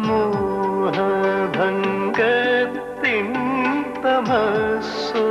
മോഹഭംഗത്തിൻ തമസ്സോ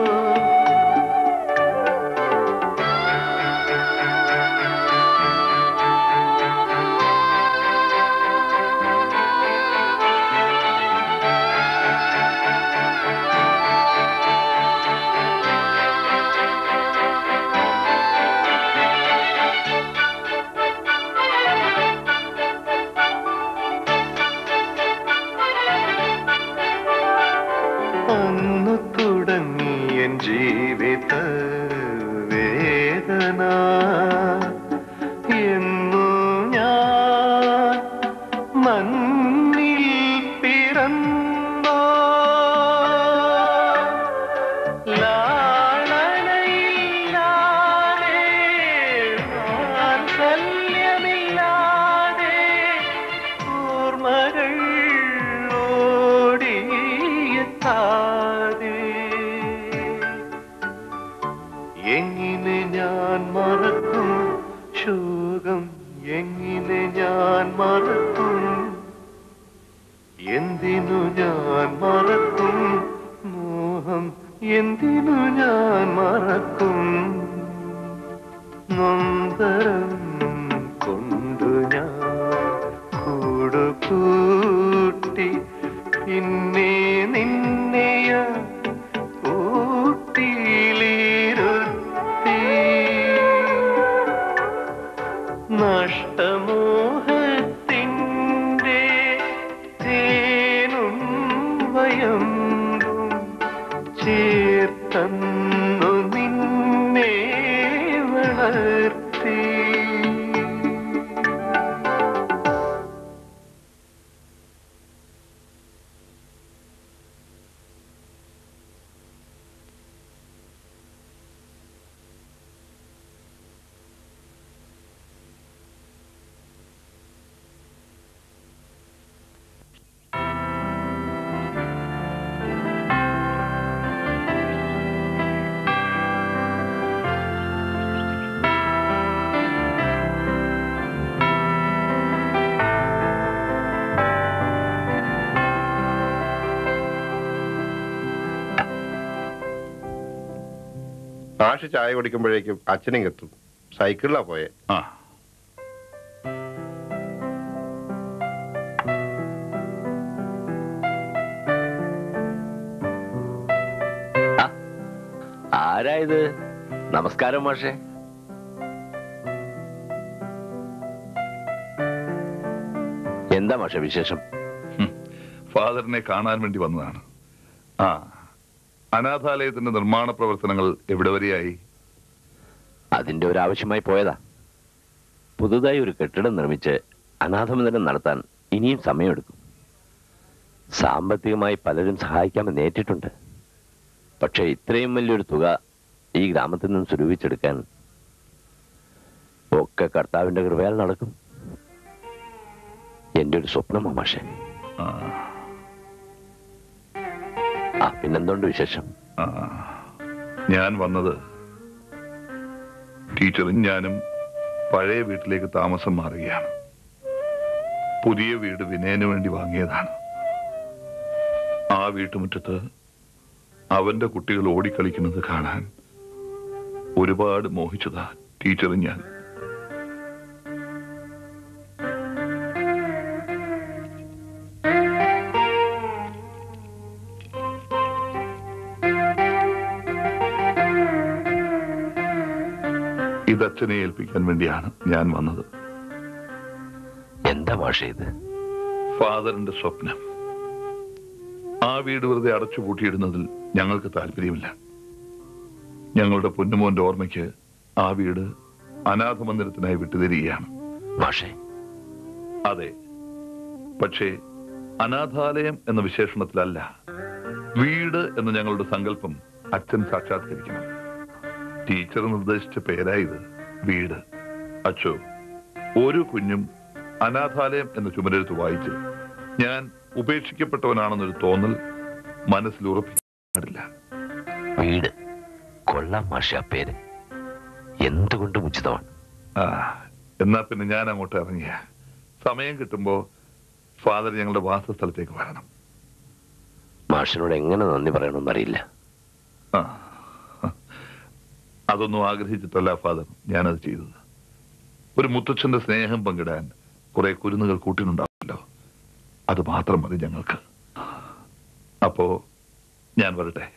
അന്നു തുടങ്ങിയ ജീവിത വേദന എന്നു ഞാൻ മണ്ണിൽ പിറന്നോ ലാളനയില്ലാതെ വാത്സല്യമില്ലാതെ ഓർമ്മകൾ ഓടിയെത്താതെ എങ്ങനെ ഞാൻ മറക്കും ശോകം എങ്ങനെ ഞാൻ മറക്കും എന്തിനു ഞാൻ മറക്കും മോഹം എന്തിനു ഞാൻ മറക്കും നൊന്തരം കൊണ്ടു ഞാൻ കൂടുകൂട്ടി പിന്നെ നിന്നെയ കൂട്ടിയിലിരുത്തി നഷ്ടമോഹത്തിൻ്റെ തേനും വയമ്പും ചേർത്തന്നു നിന്നെ വളർത്തി ആഷ് ചായ കുടിക്കുമ്പോഴേക്കും അച്ഛനും എത്തും സൈക്കിളിലാ പോയെ ആ ആരായത് നമസ്കാരം മാഷേ എന്താ മാഷെ വിശേഷം ഫാദറിനെ കാണാൻ വേണ്ടി വന്നതാണ് ആ അനാഥാലയത്തിന്റെ നിർമ്മാണ പ്രവർത്തനങ്ങൾ എവിടെ വരെയായി അതിന്റെ ഒരു ആവശ്യമായി പോയതാ പുതുതായി ഒരു കെട്ടിടം നിർമ്മിച്ച് അനാഥമന്ദിരം നടത്താൻ ഇനിയും സമയമെടുക്കും സാമ്പത്തികമായി പലരും സഹായിക്കാമെന്ന് ഏറ്റിട്ടുണ്ട് പക്ഷേ ഇത്രയും വലിയൊരു തുക ഈ ഗ്രാമത്തിൽ നിന്ന് സ്വരൂപിച്ചെടുക്കാൻ ഒക്കെ കർത്താവിന്റെ കൃപയാൽ നടക്കും എന്റെ ഒരു സ്വപ്നമാ മാഷെ ആ, ആ പിന്നെന്തുണ്ട് വിശേഷം ആ. ഞാൻ വന്നത് ടീച്ചറും ഞാനും പഴയ വീട്ടിലേക്ക് താമസം മാറുകയാണ് പുതിയ വീട് വിനയന് വേണ്ടി വാങ്ങിയതാണ് ആ വീട്ടുമുറ്റത്ത് അവന്റെ കുട്ടികൾ ഓടിക്കളിക്കുന്നത് കാണാൻ ഒരുപാട് മോഹിച്ചതാ ടീച്ചറും ഞാൻ ഇത് അച്ഛനെ ഏൽപ്പിക്കാൻ വേണ്ടിയാണ് ഞാൻ വന്നത് എന്താ മാഷെ ഇത് ഫാദറിന്റെ സ്വപ്നം ആ വീട് വെറുതെ അടച്ചുപൂട്ടിയിടുന്നതിൽ ഞങ്ങൾക്ക് താല്പര്യമില്ല ഞങ്ങളുടെ പൊന്നുമോന്റെ ഓർമ്മയ്ക്ക് ആ വീട് അനാഥ മന്ദിരത്തിനായി വിട്ടുതരികയാണ് മാഷെ അതെ പക്ഷേ അനാഥാലയം എന്ന വിശേഷണത്തിലല്ല വീട് എന്ന ഞങ്ങളുടെ സങ്കല്പം അച്ഛൻ സാക്ഷാത്കരിക്കണം ടീച്ചർ നിർദ്ദേശിച്ച പേരായത് വീട് അച്ചോ ഓരോ കുഞ്ഞും അനാഥാലയം എന്ന ചുമരെഴുത്ത് വായിച്ച് ഞാൻ ഉപേക്ഷിക്കപ്പെട്ടവനാണെന്നൊരു തോന്നൽ മനസ്സിൽ ഉറപ്പിക്കാൻ പാടില്ല വീട് കൊള്ളാം മാഷെ ആ പേര് എന്തുകൊണ്ടും ഉചിതമാണ് ആ എന്നാ പിന്നെ ഞാൻ അങ്ങോട്ട് ഇറങ്ങിയ സമയം കിട്ടുമ്പോ ഫാദർ ഞങ്ങളുടെ വാസസ്ഥലത്തേക്ക് വരണം മാഷിനോട് എങ്ങനെ നന്ദി പറയണമെന്ന് അറിയില്ല ആ. അതൊന്നും ആഗ്രഹിച്ചിട്ടല്ല ഫാദർ ഞാനത് ചെയ്തത് ഒരു മുത്തച്ഛന്റെ സ്നേഹം പങ്കിടാൻ കുറെ കുരുന്നുകൾ കൂട്ടിനുണ്ടാവല്ലോ അത് മാത്രം മതി ഞങ്ങൾക്ക് അപ്പോ ഞാൻ വരട്ടെ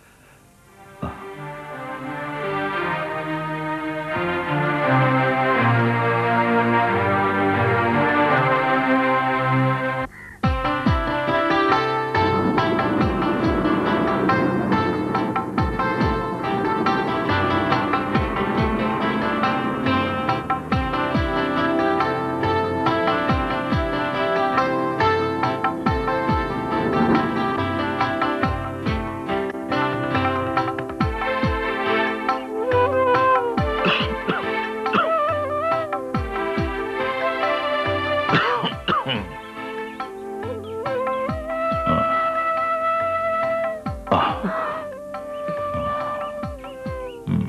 ആ. ഉം.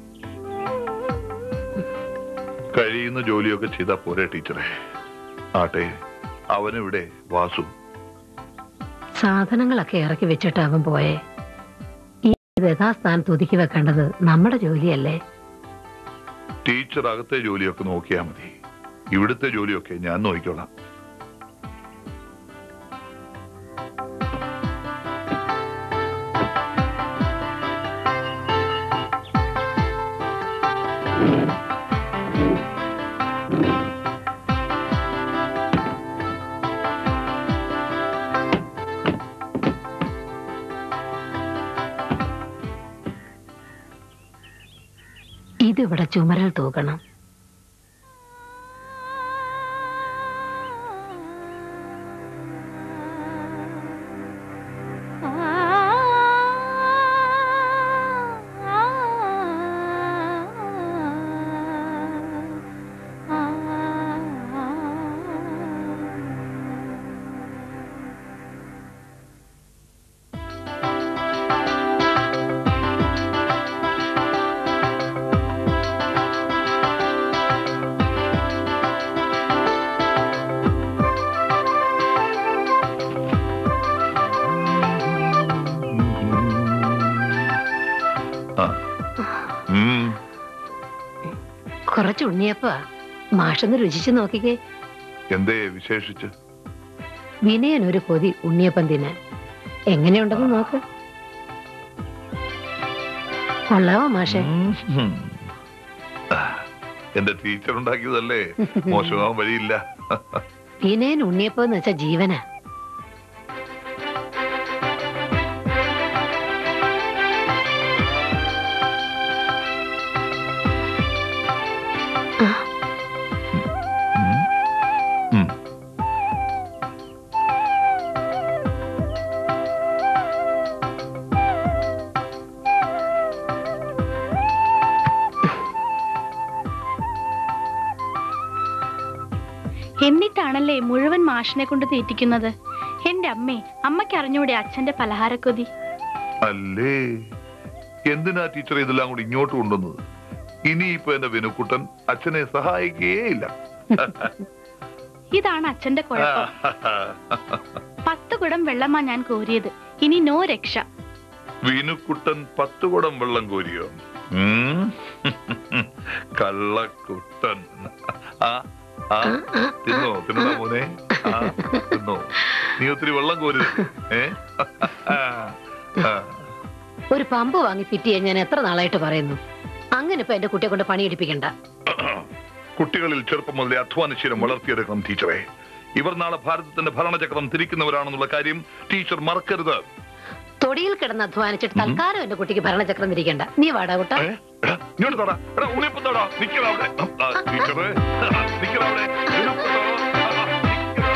കഴിയുന്ന ജോലിയൊക്കെ ചെയ്താ പോരെ ടീച്ചറെ ആട്ടെ അവനെവിടെ വാസു സാധനങ്ങളൊക്കെ ഇറക്കി വെച്ചിട്ട് അവൻ പോയേ ഈ യഥാസ്ഥാനത്ത് ഒതുക്കി വെക്കേണ്ടത് നമ്മുടെ ജോലിയല്ലേ ടീച്ചർ അകത്തെ ജോലിയൊക്കെ നോക്കിയാ മതി ഇവിടുത്തെ ജോലിയൊക്കെ ഞാൻ നോക്കിക്കോളാം ഇതിവിടെ ചുമരിൽ തൂക്കണം ആ ഉം. കുറച്ച് ഉണ്ണിയപ്പ മാഷൊന്ന് രുചിച്ചു നോക്കിക്കേ എന്തേ വിശേഷിച്ച് വിനയൻ ഒരു കൊതി ഉണ്ണിയപ്പം തിന്നാൻ എങ്ങനെയുണ്ടെന്ന് നോക്ക് കൊള്ളാവോ മാഷെ ഉം. ആ, എന്റെ ടീച്ചർ ഉണ്ടാക്കിയതല്ലേ മോശമാവാൻ വഴിയില്ല വിനയൻ ഉണ്ണിയപ്പം എന്ന് വെച്ചാ ജീവനാ ഉം. എന്നിട്ടാണല്ലേ മുഴുവൻ മാഷിനെ കൊണ്ട് തീറ്റിക്കുന്നത് എന്റെ അമ്മേ അമ്മയ്ക്ക് അറിഞ്ഞൂടെ അച്ഛന്റെ പലഹാരക്കൊതി അല്ലേ എന്തിനാ ടീച്ചർ ഇതെല്ലാം കൂടി ഇങ്ങോട്ട് കൊണ്ടുവന്നത് ഇനിയിപ്പോ എന്റെ വിനുക്കുട്ടൻ അച്ഛനെ സഹായിക്കുകയില്ല ഇതാണ് അച്ഛന്റെ കുഴപ്പം പത്ത് കുടം വെള്ളമാ ഞാൻ കോരിയത് ഇനി നോ രക്ഷ വിനുക്കുട്ടൻ പത്ത് കുടം വെള്ളം കോരിയോ ഉം? കള്ളക്കുട്ടൻ ആ ആ തിന്നോ തിന്നോ മോനെ ആ തിന്നോ നീ ഒത്തിരി വെള്ളം കോരി ഏ ആ. ഒരു പമ്പ് വാങ്ങി ഫിറ്റ് ചെയ്യാൻ ഞാൻ എത്ര നാളായിട്ട് പറയുന്നു അങ്ങനെ ഇപ്പൊ എന്റെ കുട്ടിയെ കൊണ്ട് പണിയെടുപ്പിക്കണ്ട കുട്ടികളിൽ ചെറുപ്പം മുതലേ അധ്വാനശീലം വളർത്തിയെടുക്കണം ടീച്ചറെ ഇവർ നാളെ ഭാരതത്തിന്റെ ഭരണചക്രം തിരിക്കുന്നവരാണെന്നുള്ള കാര്യം ടീച്ചർ മറക്കരുത് തൊടിയിൽ കിടന്ന് അധ്വാനിച്ചിട്ട് തൽക്കാലം എന്റെ കുട്ടിക്ക് ഭരണചക്രം തിരിക്കണ്ട നീ വാടാ കുട്ട ഏ? എടാ, ഇങ്ങോട്ട് തൊടാ. എടാ, ഉണ്ണിയപ്പം തൊടാ. നിക്കടാ അവിടെ. ആ, ടീച്ചറെ, നിക്കടാ അവിടെ. ഉണ്ണിയപ്പം തൊടാ. ആ, നിക്കടാ.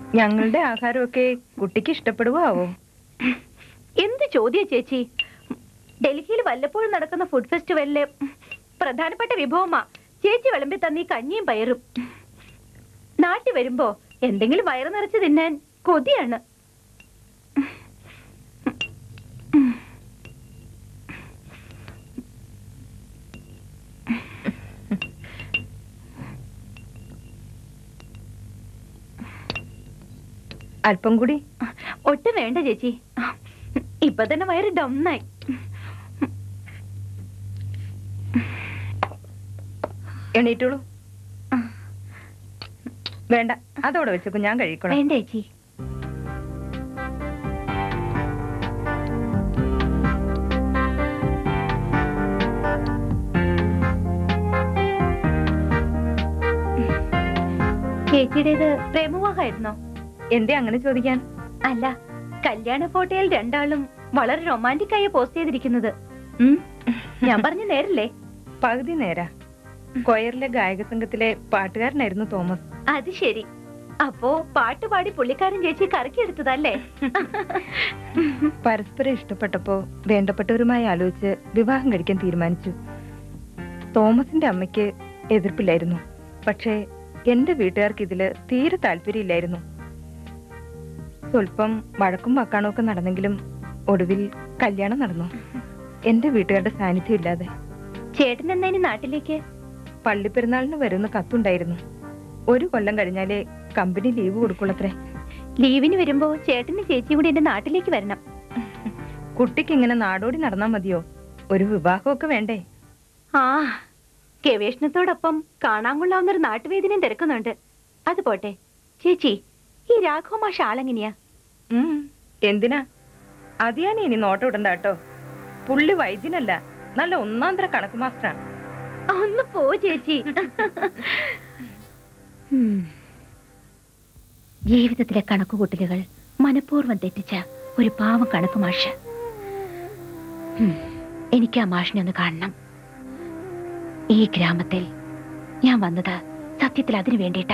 ഞങ്ങളുടെ ആഹാരമൊക്കെ കുട്ടിക്ക് ഇഷ്ടപ്പെടുവാവോ എന്ത് ചോദ്യ ചേച്ചി ഡൽഹിയിൽ വല്ലപ്പോഴും നടക്കുന്ന ഫുഡ് ഫെസ്റ്റിവലിലെ പ്രധാനപ്പെട്ട വിഭവമാ ചേച്ചി വിളമ്പി തന്നീ കഞ്ഞിയും പയറും നാട്ടിൽ വരുമ്പോ എന്തെങ്കിലും വയറ് നിറച്ച് തിന്നാൻ കൊതിയാണ് അല്പം കൂടി ഒട്ടും വേണ്ട ചേച്ചി ഇപ്പൊ തന്നെ വയറ് ഡൊന്നായി എണീറ്റോളൂ വേണ്ട അതോടെ വെച്ചേക്കും ഞാൻ കഴിക്കണം വേണ്ട ചേച്ചി ചേച്ചിയുടേത് പ്രേമവിവാഹമായിരുന്നോ എന്തേ അങ്ങനെ ചോദിക്കാൻ അല്ല കല്യാണ ഫോട്ടോയിൽ രണ്ടാളും വളരെ റൊമാൻറ്റിക് ആയി പോസ്റ്റ് ചെയ്തിരിക്കുന്നത് ഉം, ഞാൻ പറഞ്ഞ നേരല്ലേ പകുതി നേരാ കൊയറിലെ ഗായക സംഘത്തിലെ പാട്ടുകാരനായിരുന്നു തോമസ് അത് ശരി അപ്പോ പാട്ട് പാടി പുള്ളിക്കാരൻ ചേച്ചി കറക്കിയെടുത്തതല്ലേ പരസ്പരം ഇഷ്ടപ്പെട്ടപ്പോ വേണ്ടപ്പെട്ടവരുമായി ആലോചിച്ച് വിവാഹം കഴിക്കാൻ തീരുമാനിച്ചു തോമസിന്റെ അമ്മയ്ക്ക് എതിർപ്പില്ലായിരുന്നു പക്ഷേ എന്റെ വീട്ടുകാർക്ക് ഇതില് തീരെ താല്പര്യമില്ലായിരുന്നു സ്വല്പം വഴക്കും വക്കാണും ഒക്കെ നടന്നെങ്കിലും ഒടുവിൽ കല്യാണം നടന്നു എന്റെ വീട്ടുകാരുടെ സാന്നിധ്യം ഇല്ലാതെ ചേട്ടൻ എന്നാ ഇനി നാട്ടിലേക്ക് പള്ളിപ്പെരുന്നാളിന് വരുന്ന കത്തുണ്ടായിരുന്നു ഒരു കൊല്ലം കഴിഞ്ഞാലേ കമ്പനി ലീവ് കൊടുക്കുള്ളത്രേ ലീവിന് വരുമ്പോ ചേട്ടനും ചേച്ചിയും കൂടി എന്റെ നാട്ടിലേക്ക് വരണം കുട്ടിക്ക് ഇങ്ങനെ നാടോടി നടന്നാ മതിയോ ഒരു വിവാഹമൊക്കെ വേണ്ടേ ആ ഗവേഷണത്തോടൊപ്പം കാണാൻ കൊള്ളാവുന്ന ഒരു നാട്ടുവേദിനെയും തിരക്കുന്നുണ്ട് അത് പോട്ടെ ചേച്ചി ഈ രാഘവ മാഷ ആളെങ്ങനെയാ ഉം, എന്തിനാ അതിയാണ് ഇനി നോട്ടം ഇടണ്ട കേട്ടോ പുള്ളി വൈദ്യനല്ല നല്ല ഒന്നാന്തര കണക്ക് മാസ്റ്ററാണ് ഒന്ന് പോ ചേച്ചി ഉം. ജീവിതത്തിലെ കണക്കുകൂട്ടലുകൾ മനഃപൂർവ്വം തെറ്റിച്ച ഒരു പാവം കണക്ക് മാഷ് ഉം. എനിക്ക് ആ മാഷിനെ ഒന്ന് കാണണം ഈ ഗ്രാമത്തിൽ ഞാൻ വന്നത് സത്യത്തിൽ അതിനു വേണ്ടിയിട്ടാ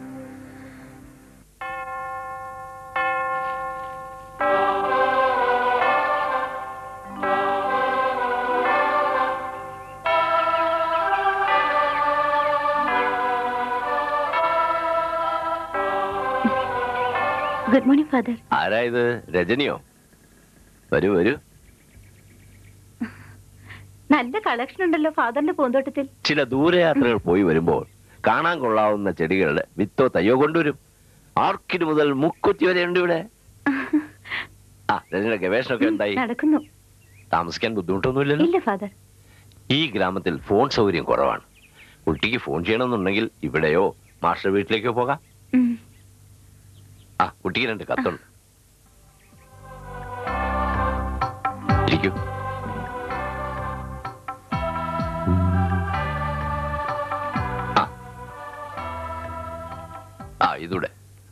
ഗുഡ് മോർണിംഗ് ഫാദർ ആരാ ഇത് രജനിയോ വരൂ വരൂ നല്ല കളക്ഷൻ ഉണ്ടല്ലോ ഫാദറിന്റെ പൂന്തോട്ടത്തിൽ ചില ദൂരയാത്രകൾ പോയി വരുമ്പോൾ കാണാൻ കൊള്ളാവുന്ന ചെടികളുടെ വിത്തോ തയ്യോ കൊണ്ടുവരും ആർക്കിഡ് മുതൽ മുക്കുറ്റി വരെ ഉണ്ട് ഇവിടെ ആ രജനിയുടെ ഗവേഷണമൊക്കെ എന്തായി നടക്കുന്നു താമസിക്കാൻ ബുദ്ധിമുട്ടൊന്നുമില്ലല്ലോ ഇല്ല ഫാദർ ഈ ഗ്രാമത്തിൽ ഫോൺ സൗകര്യം കുറവാണ് കുട്ടിക്ക് ഫോൺ ചെയ്യണമെന്നുണ്ടെങ്കിൽ ഇവിടെയോ മാസ്റ്റർ വീട്ടിലേക്കോ പോകാം ഉം. ആ കുട്ടിക്ക് രണ്ട് കത്തുണ്ട് ഇരിക്കൂ ആ. ആ ഇതൂടെ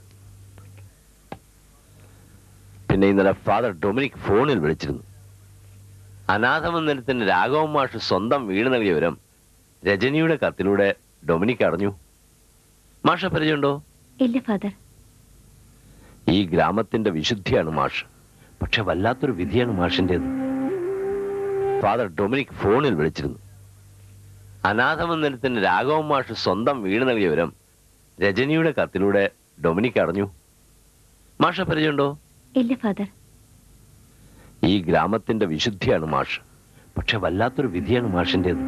പിന്നെ ഇന്നലെ ഫാദർ ഡൊമിനിക് ഫോണിൽ വിളിച്ചിരുന്നു അനാഥമന്ദിരത്തിന് രാഘവൻ മാഷ് സ്വന്തം വീട് നൽകിയ വിവരം രജനിയുടെ കത്തിലൂടെ ഡൊമിനിക് അറിഞ്ഞു മാഷ പരിചയമുണ്ടോ ഇല്ല ഫാദർ ഈ ഗ്രാമത്തിന്റെ വിശുദ്ധിയാണ് മാഷ് പക്ഷെ വല്ലാത്തൊരു വിധിയാണ് മാഷിന്റേത് ഫാദർ ഡൊമിനിക് ഫോണിൽ വിളിച്ചിരുന്നു അനാഥമന്ദിരത്തിന് രാഘവൻ മാഷ് സ്വന്തം വീട് നൽകിയ വിവരം രജനിയുടെ കത്തിലൂടെ ഡൊമിനിക് അറിഞ്ഞു മാഷ പരിചയമുണ്ടോ ഇല്ല ഫാദർ ഈ ഗ്രാമത്തിന്റെ വിശുദ്ധിയാണ് മാഷ് പക്ഷെ വല്ലാത്തൊരു വിധിയാണ് മാഷിന്റേത്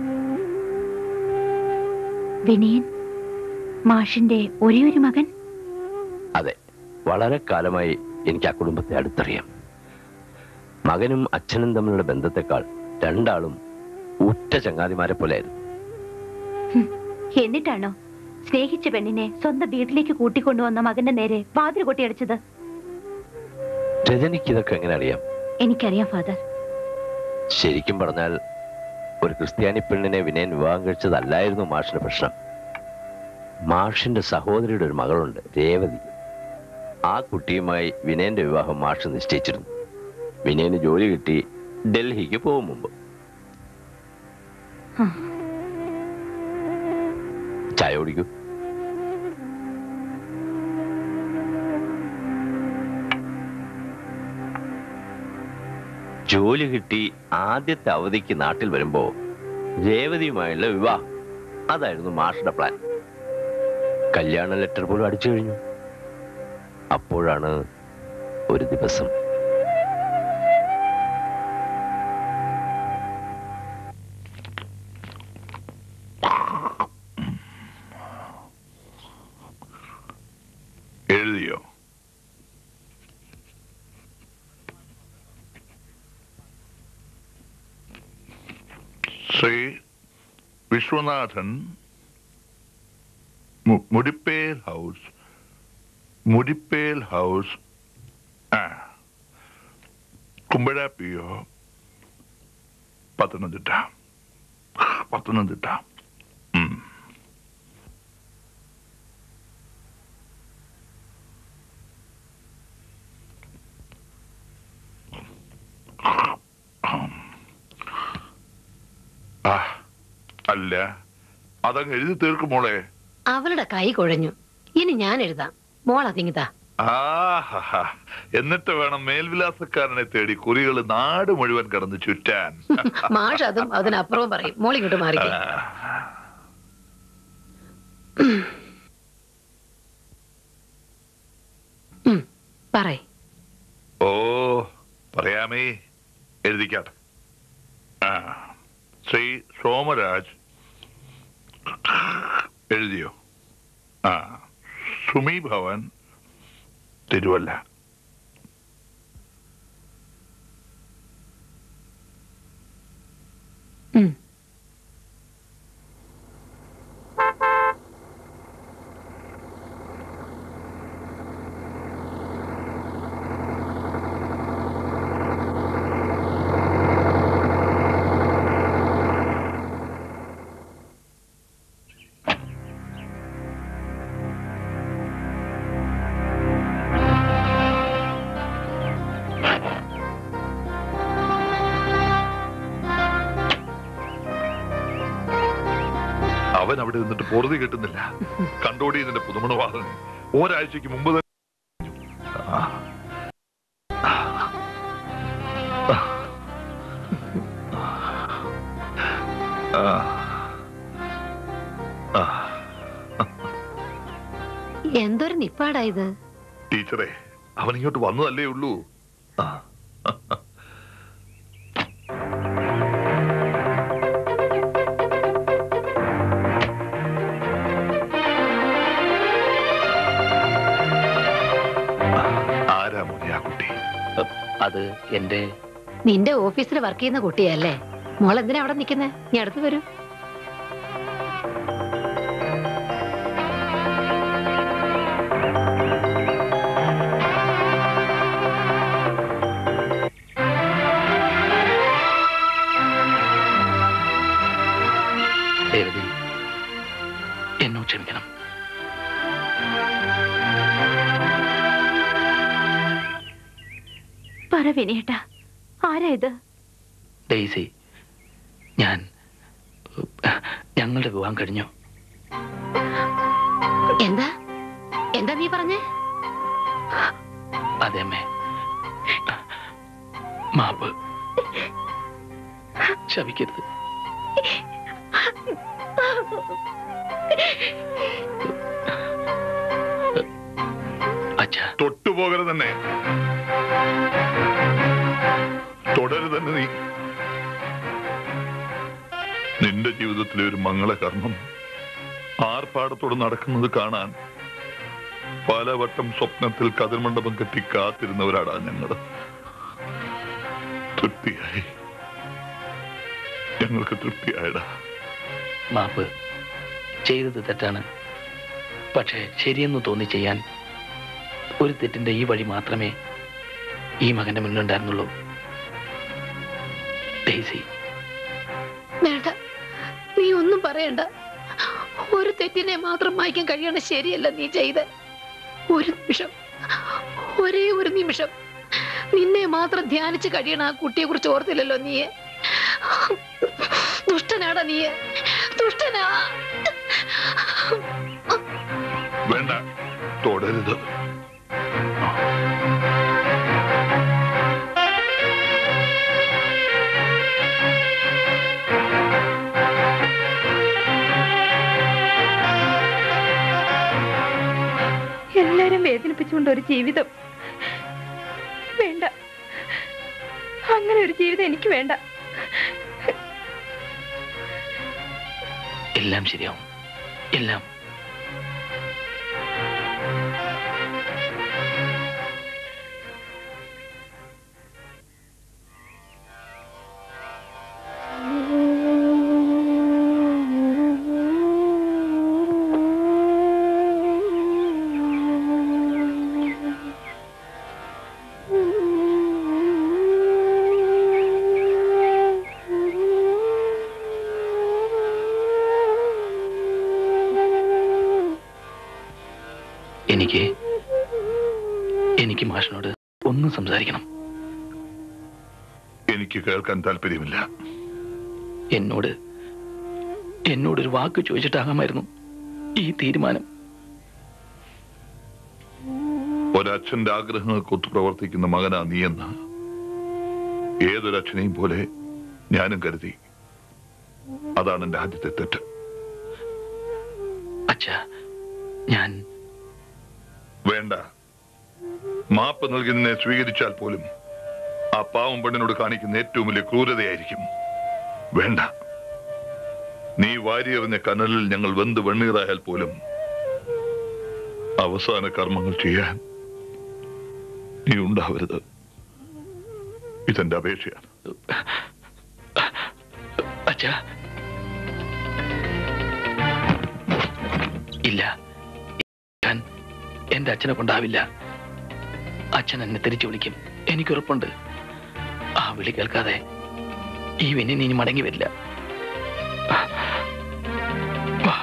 വിനയൻ മാഷിന്റെ ഒരേ ഒരു മകൻ അതെ വളരെ കാലമായി എനിക്ക് ആ കുടുംബത്തെ അടുത്തറിയാം മകനും അച്ഛനും തമ്മിലുള്ള ബന്ധത്തെക്കാൾ രണ്ടാളും ഉറ്റ ചങ്ങാതിമാരെ പോലെയായിരുന്നു ഹും, എന്നിട്ടാണോ സ്നേഹിച്ച പെണ്ണിനെ സ്വന്തം വീട്ടിലേക്ക് കൂട്ടിക്കൊണ്ടുവന്ന മകന്റെ നേരെ വാതിൽ കൊട്ടിയടിച്ചത് രജനിക്ക് ഇതൊക്കെ എങ്ങനെ അറിയാം എനിക്കറിയാം ഫാദർ ശരിക്കും പറഞ്ഞാൽ ഒരു ക്രിസ്ത്യാനി പെണ്ണിനെ വിനയൻ വിവാഹം കഴിച്ചതല്ലായിരുന്നു മാഷിന്റെ പ്രശ്നം മാഷിന്റെ സഹോദരിയുടെ ഒരു മകളുണ്ട് രേവതി ആ കുട്ടിയുമായി വിനയന്റെ വിവാഹം മാഷ് നിശ്ചയിച്ചിരുന്നു വിനയന് ജോലി കിട്ടി ഡൽഹിക്ക് പോകും മുമ്പ് ചായ കുടിക്കൂ ജോലി കിട്ടി ആദ്യത്തെ അവധിക്ക് നാട്ടിൽ വരുമ്പോ രേവതിയുമായുള്ള വിവാഹം അതായിരുന്നു മാഷുടെ പ്ലാൻ കല്യാണ ലെറ്റർ പോലും അടിച്ചു കഴിഞ്ഞു അപ്പോഴാണ് ഒരു ദിവസം എഴുതിയോ ശ്രീ വിശ്വനാഥൻ മു- മുടിപ്പേൽ ഹൗസ് മുടിപ്പേൽ ഹൗസ് ആ കുമ്പഴ പി ഒ പത്തനംതിട്ട പത്തനംതിട്ട ഉം ആ അല്ല അതങ്ങ് എഴുതി തീർക്കും മോളെ അവളുടെ കൈ കുഴഞ്ഞു ഇനി ഞാൻ എഴുതാം മോൾ അതിങ്ങിതാ ആഹാ എന്നിട്ട് വേണം മേൽവിലാസക്കാരനെ തേടി കുറികൾ നാട് മുഴുവൻ കടന്ന് ചുറ്റാൻ മാഷ് അതും അതിനപ്പുറവും പറയും മോൾ ഇങ്ങോട്ട് മാറിക്കേ ഉം, പറയ് ഓ പറയാമേ എഴുതിക്കാട്ടെ ആ ശ്രീ സോമരാജ് എഴുതിയോ ആ സുമി ഭവൻ തിരുവല്ല ഉം. അവൻ അവിടെ നിന്നിട്ട് പൊറുതി കിട്ടുന്നില്ല കണ്ടോടി ഇതിന്റെ പുതുമണവാദം ഒരാഴ്ചക്ക് മുമ്പ് തന്നെ ആ. ആ. ആ. എന്തൊരു നിപ്പാടാ ഇത് ടീച്ചറെ അവൻ ഇങ്ങോട്ട് വന്നതല്ലേ ഉള്ളൂ ആ. ആരാ മോനെ ആ കുട്ടി അത് എന്റെ നിന്റെ ഓഫീസിൽ വർക്ക് ചെയ്യുന്ന കുട്ടിയല്ലേ മോൾ എന്തിനാ അവിടെ നിൽക്കുന്നേ നീ അടുത്ത് വരൂ രേവതി എന്നോട് ക്ഷമിക്കണം പറ വിനയേട്ടാ ആരാ ഇത് ഡെയ്സി ഞാൻ ഞങ്ങളുടെ വിവാഹം കഴിഞ്ഞു എന്താ എന്താ നീ പറഞ്ഞേ അതെ അമ്മേ മാപ്പ് ശപിക്കരുത് അച്ഛാ തൊട്ടുപോകരുത് തന്നെ തുടരുത് തന്നെ നീ നിന്റെ ജീവിതത്തിലെ ഒരു മംഗളകർമ്മം ആർപ്പാടത്തോടെ നടക്കുന്നത് കാണാൻ പലവട്ടം സ്വപ്നത്തിൽ കതിർമണ്ഡപം കെട്ടി കാത്തിരുന്നവരാടാ ഞങ്ങൾ തൃപ്തിയായി ഞങ്ങൾക്ക് തൃപ്തിയായടാ മാപ്പ് ചെയ്തത് തെറ്റാണ് പക്ഷേ ശരിയെന്ന് തോന്നി ചെയ്യാൻ ഒരു തെറ്റിന്റെ ഈ വഴി മാത്രമേ ഈ മകന്റെ മുന്നിലുണ്ടായിരുന്നുള്ളൂ ഡെയ്സി വേണ്ട നീ ഒന്നും പറയണ്ട ഒരു തെറ്റിനെ മാത്രം മായ്ക്കാൻ കഴിയണ ശരിയല്ല നീ ചെയ്ത് ഒരു നിമിഷം ഒരേ ഒരു നിമിഷം നിന്നെ മാത്രം ധ്യാനിച്ച് കഴിയണ ആ കുട്ടിയെ കുറിച്ച് ഓർത്തില്ലല്ലോ നീയെ ദുഷ്ടനാടാ നീയെ ദുഷ്ടനാ വേണ്ട തുടരുത് എല്ലാരും വേദനിപ്പിച്ചുകൊണ്ട് ഒരു ജീവിതം വേണ്ട അങ്ങനെ ഒരു ജീവിതം എനിക്ക് വേണ്ട എല്ലാം ശരിയാവും എല്ലാം എനിക്ക് എനിക്ക് മാഷിനോട് ഒന്ന് സംസാരിക്കണം എനിക്ക് കേൾക്കാൻ താല്പര്യമില്ല എന്നോട് എന്നോടൊരു വാക്ക് ചോദിച്ചിട്ടാകാമായിരുന്നു ഈ തീരുമാനം ഒരച്ഛന്റെ ആഗ്രഹങ്ങൾക്കൊത്തു പ്രവർത്തിക്കുന്ന മകനാ നീയെന്ന് ഏതൊരച്ഛനെയും പോലെ ഞാനും കരുതി അതാണ് എന്റെ ആദ്യത്തെ തെറ്റ് അച്ഛാ ഞാൻ വേണ്ട മാപ്പ് നൽകി നിന്നെ സ്വീകരിച്ചാൽ പോലും ആ പാവം പെണ്ണിനോട് കാണിക്കുന്ന ഏറ്റവും വലിയ ക്രൂരതയായിരിക്കും വേണ്ട നീ വാരിയെറിഞ്ഞ കനലിൽ ഞങ്ങൾ വെന്ത് വെണ്ണീറായാൽ പോലും അവസാന കർമ്മങ്ങൾ ചെയ്യാൻ നീ ഉണ്ടാവരുത് ഇതെന്റെ അപേക്ഷയാണ് അച്ഛാ ഇല്ല ഞാൻ എന്റെ അച്ഛനെ കൊണ്ടാവില്ല അച്ഛൻ എന്നെ തിരിച്ചു വിളിക്കും എനിക്കുറപ്പുണ്ട് ആ വിളി കേൾക്കാതെ ഈ വിനിന് ഇനി മടങ്ങി വരില്ല വാ.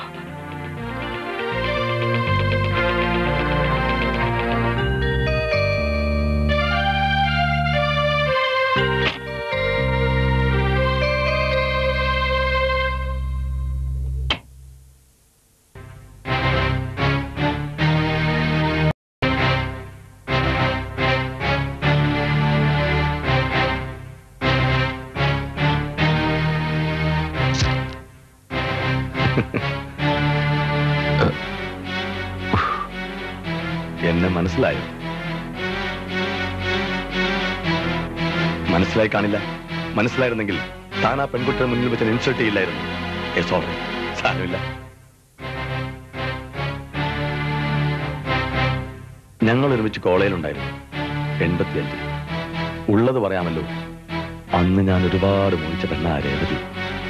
എന്നെ മനസ്സിലായോ മനസ്സിലായി കാണില്ല മനസ്സിലായിരുന്നെങ്കിൽ താൻ ആ പെൺകുട്ടിയുടെ മുന്നിൽ വെച്ച് ഇൻസൾട്ട് ചെയ്യില്ലായിരുന്നു It's all right. സാരമില്ല ഞങ്ങൾ ഒരുമിച്ച് കോളേജിലുണ്ടായിരുന്നു എൺപത്തിയഞ്ച് ഉള്ളത് പറയാമല്ലോ അന്ന് ഞാൻ ഒരുപാട് മോഹിച്ച പെണ്ണ രേവതി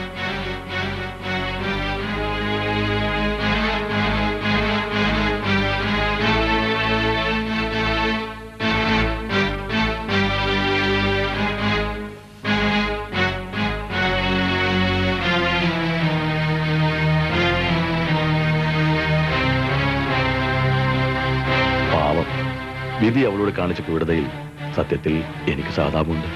പാവം വിധി അവളോട് കാണിച്ച ക്രൂരതയിൽ സത്യത്തിൽ എനിക്ക് സാധാമുണ്ട്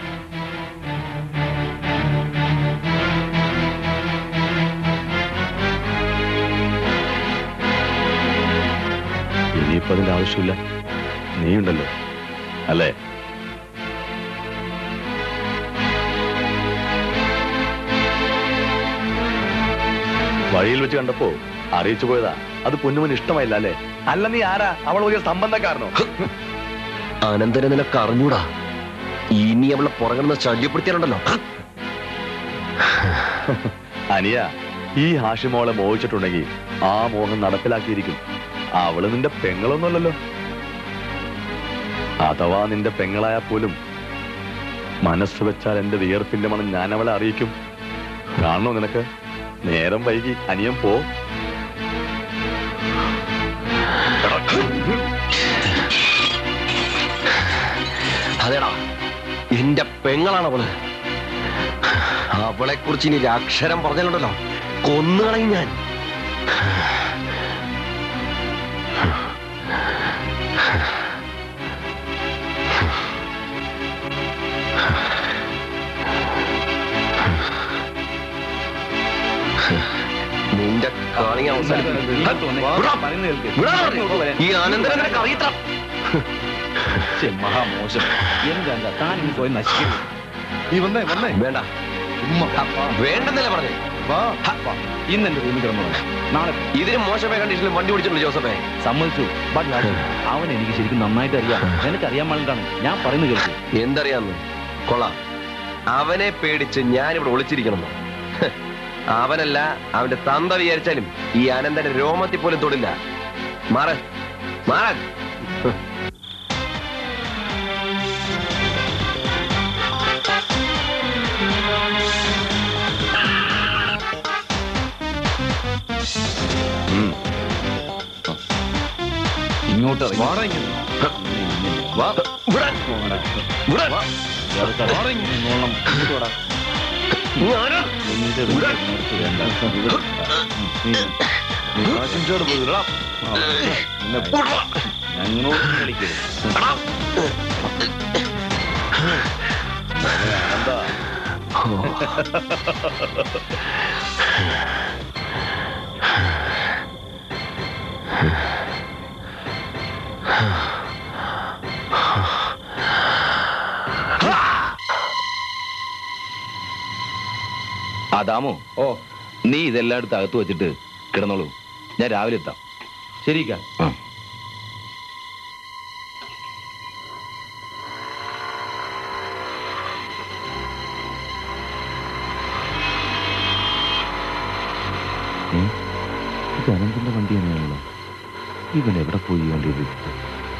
ഇനിയിപ്പോ അതിന്റെ ആവശ്യമില്ല നീയുണ്ടല്ലോ അല്ലേ വഴിയിൽ വെച്ച് കണ്ടപ്പോ അറിയിച്ചു പോയതാ അത് പൊന്നുമന് ഇഷ്ടമായില്ല അല്ലേ അല്ല നീ ആരാ അവൾ വലിയ സംബന്ധക്കാരനോ അനന്തനെ നിനക്ക് അറിഞ്ഞൂടാ ഇനി അവളെ പുറകെന്ന് ശല്യപ്പെടുത്തിയാലുണ്ടല്ലോ അനിയ ഈ ഹാഷിമോളെ മോഹിച്ചിട്ടുണ്ടെങ്കിൽ ആ മോഹം നടപ്പിലാക്കിയിരിക്കും അവള് നിന്റെ പെങ്ങളൊന്നുമല്ലല്ലോ അഥവാ നിന്റെ പെങ്ങളായ പോലും മനസ്സ് വെച്ചാൽ എന്റെ വിയർപ്പിന്റെ മണം ഞാൻ അവളെ അറിയിക്കും കാണണോ നിനക്ക് നേരം വൈകി അനിയൻ പോ അതേടാ എന്റെ പെങ്ങളാണ് അവള് അവളെ കുറിച്ച് ഇനി ഒരു അക്ഷരം പറഞ്ഞാലുണ്ടല്ലോ കൊന്നുകളയും ഞാൻ നിന്റെ കളി അവസാനിപ്പിക്കും. വിടാ. വിടാ പറഞ്ഞെ. ഈ അനന്തരം നിനക്ക് അറിയത്ര മഹാമോശം എന്താ താൻ ഇനി പോയി നശിക്കരുത് വേണ്ട വേണ്ടെന്നല്ലേ പറഞ്ഞു ഇന്ന് എന്റെ റൂമിൽ കിടന്നു നാളെ ഇതിന് മോശമായ കണ്ടീഷനിൽ വണ്ടി ഓടിച്ചിട്ടുണ്ട് ജോസഫേ സമ്മതിച്ചു ബട്ട് അവൻ എനിക്ക് ശരിക്കും നന്നായിട്ട് അറിയാം നിനക്കറിയാൻ പാടില്ലാണ് ഞാൻ പറയുന്നത് കേൾക്കും എന്തറിയാന്ന് കൊള്ളാം അവനെ പേടിച്ച് ഞാനിവിടെ ഒളിച്ചിരിക്കണം അവനല്ല അവന്റെ തന്ത വിചാരിച്ചാലും ഈ അനന്തന്റെ രോമത്തിൽ പോലും തൊടില്ല മാറ മാറാൻ ഇങ്ങോട്ട് ഇറങ്ങി. വാ. വിടാൻ. വിടാൻ. ഇയാൾക്ക് അറിയാം. ഇങ്ങോളം. ഇങ്ങോട്ട് വാടാ. ഞാനാ. നിന്റെ വീട്ടിൽ ഇങ്ങോട്ട് വേണ്ട. ഇവിടെ. നീ നീ കാശിൻചോട് പോയി ഇടാം. ആ. നിന്നെ ഞങ്ങളോട് കളിക്കരുത് എന്താ അതാമോ ഓ നീ ഇതെല്ലായിടത്തും അകത്ത് വെച്ചിട്ട് കിടന്നോളൂ ഞാൻ രാവിലെ എത്താം ശരിക്കാ ഇത് അനന്തിന്റെ വണ്ടി തന്നെയാണല്ലോ ഇവൻ എവിടെ പോയി ഈ വണ്ടി ഉപയോഗിച്ചത്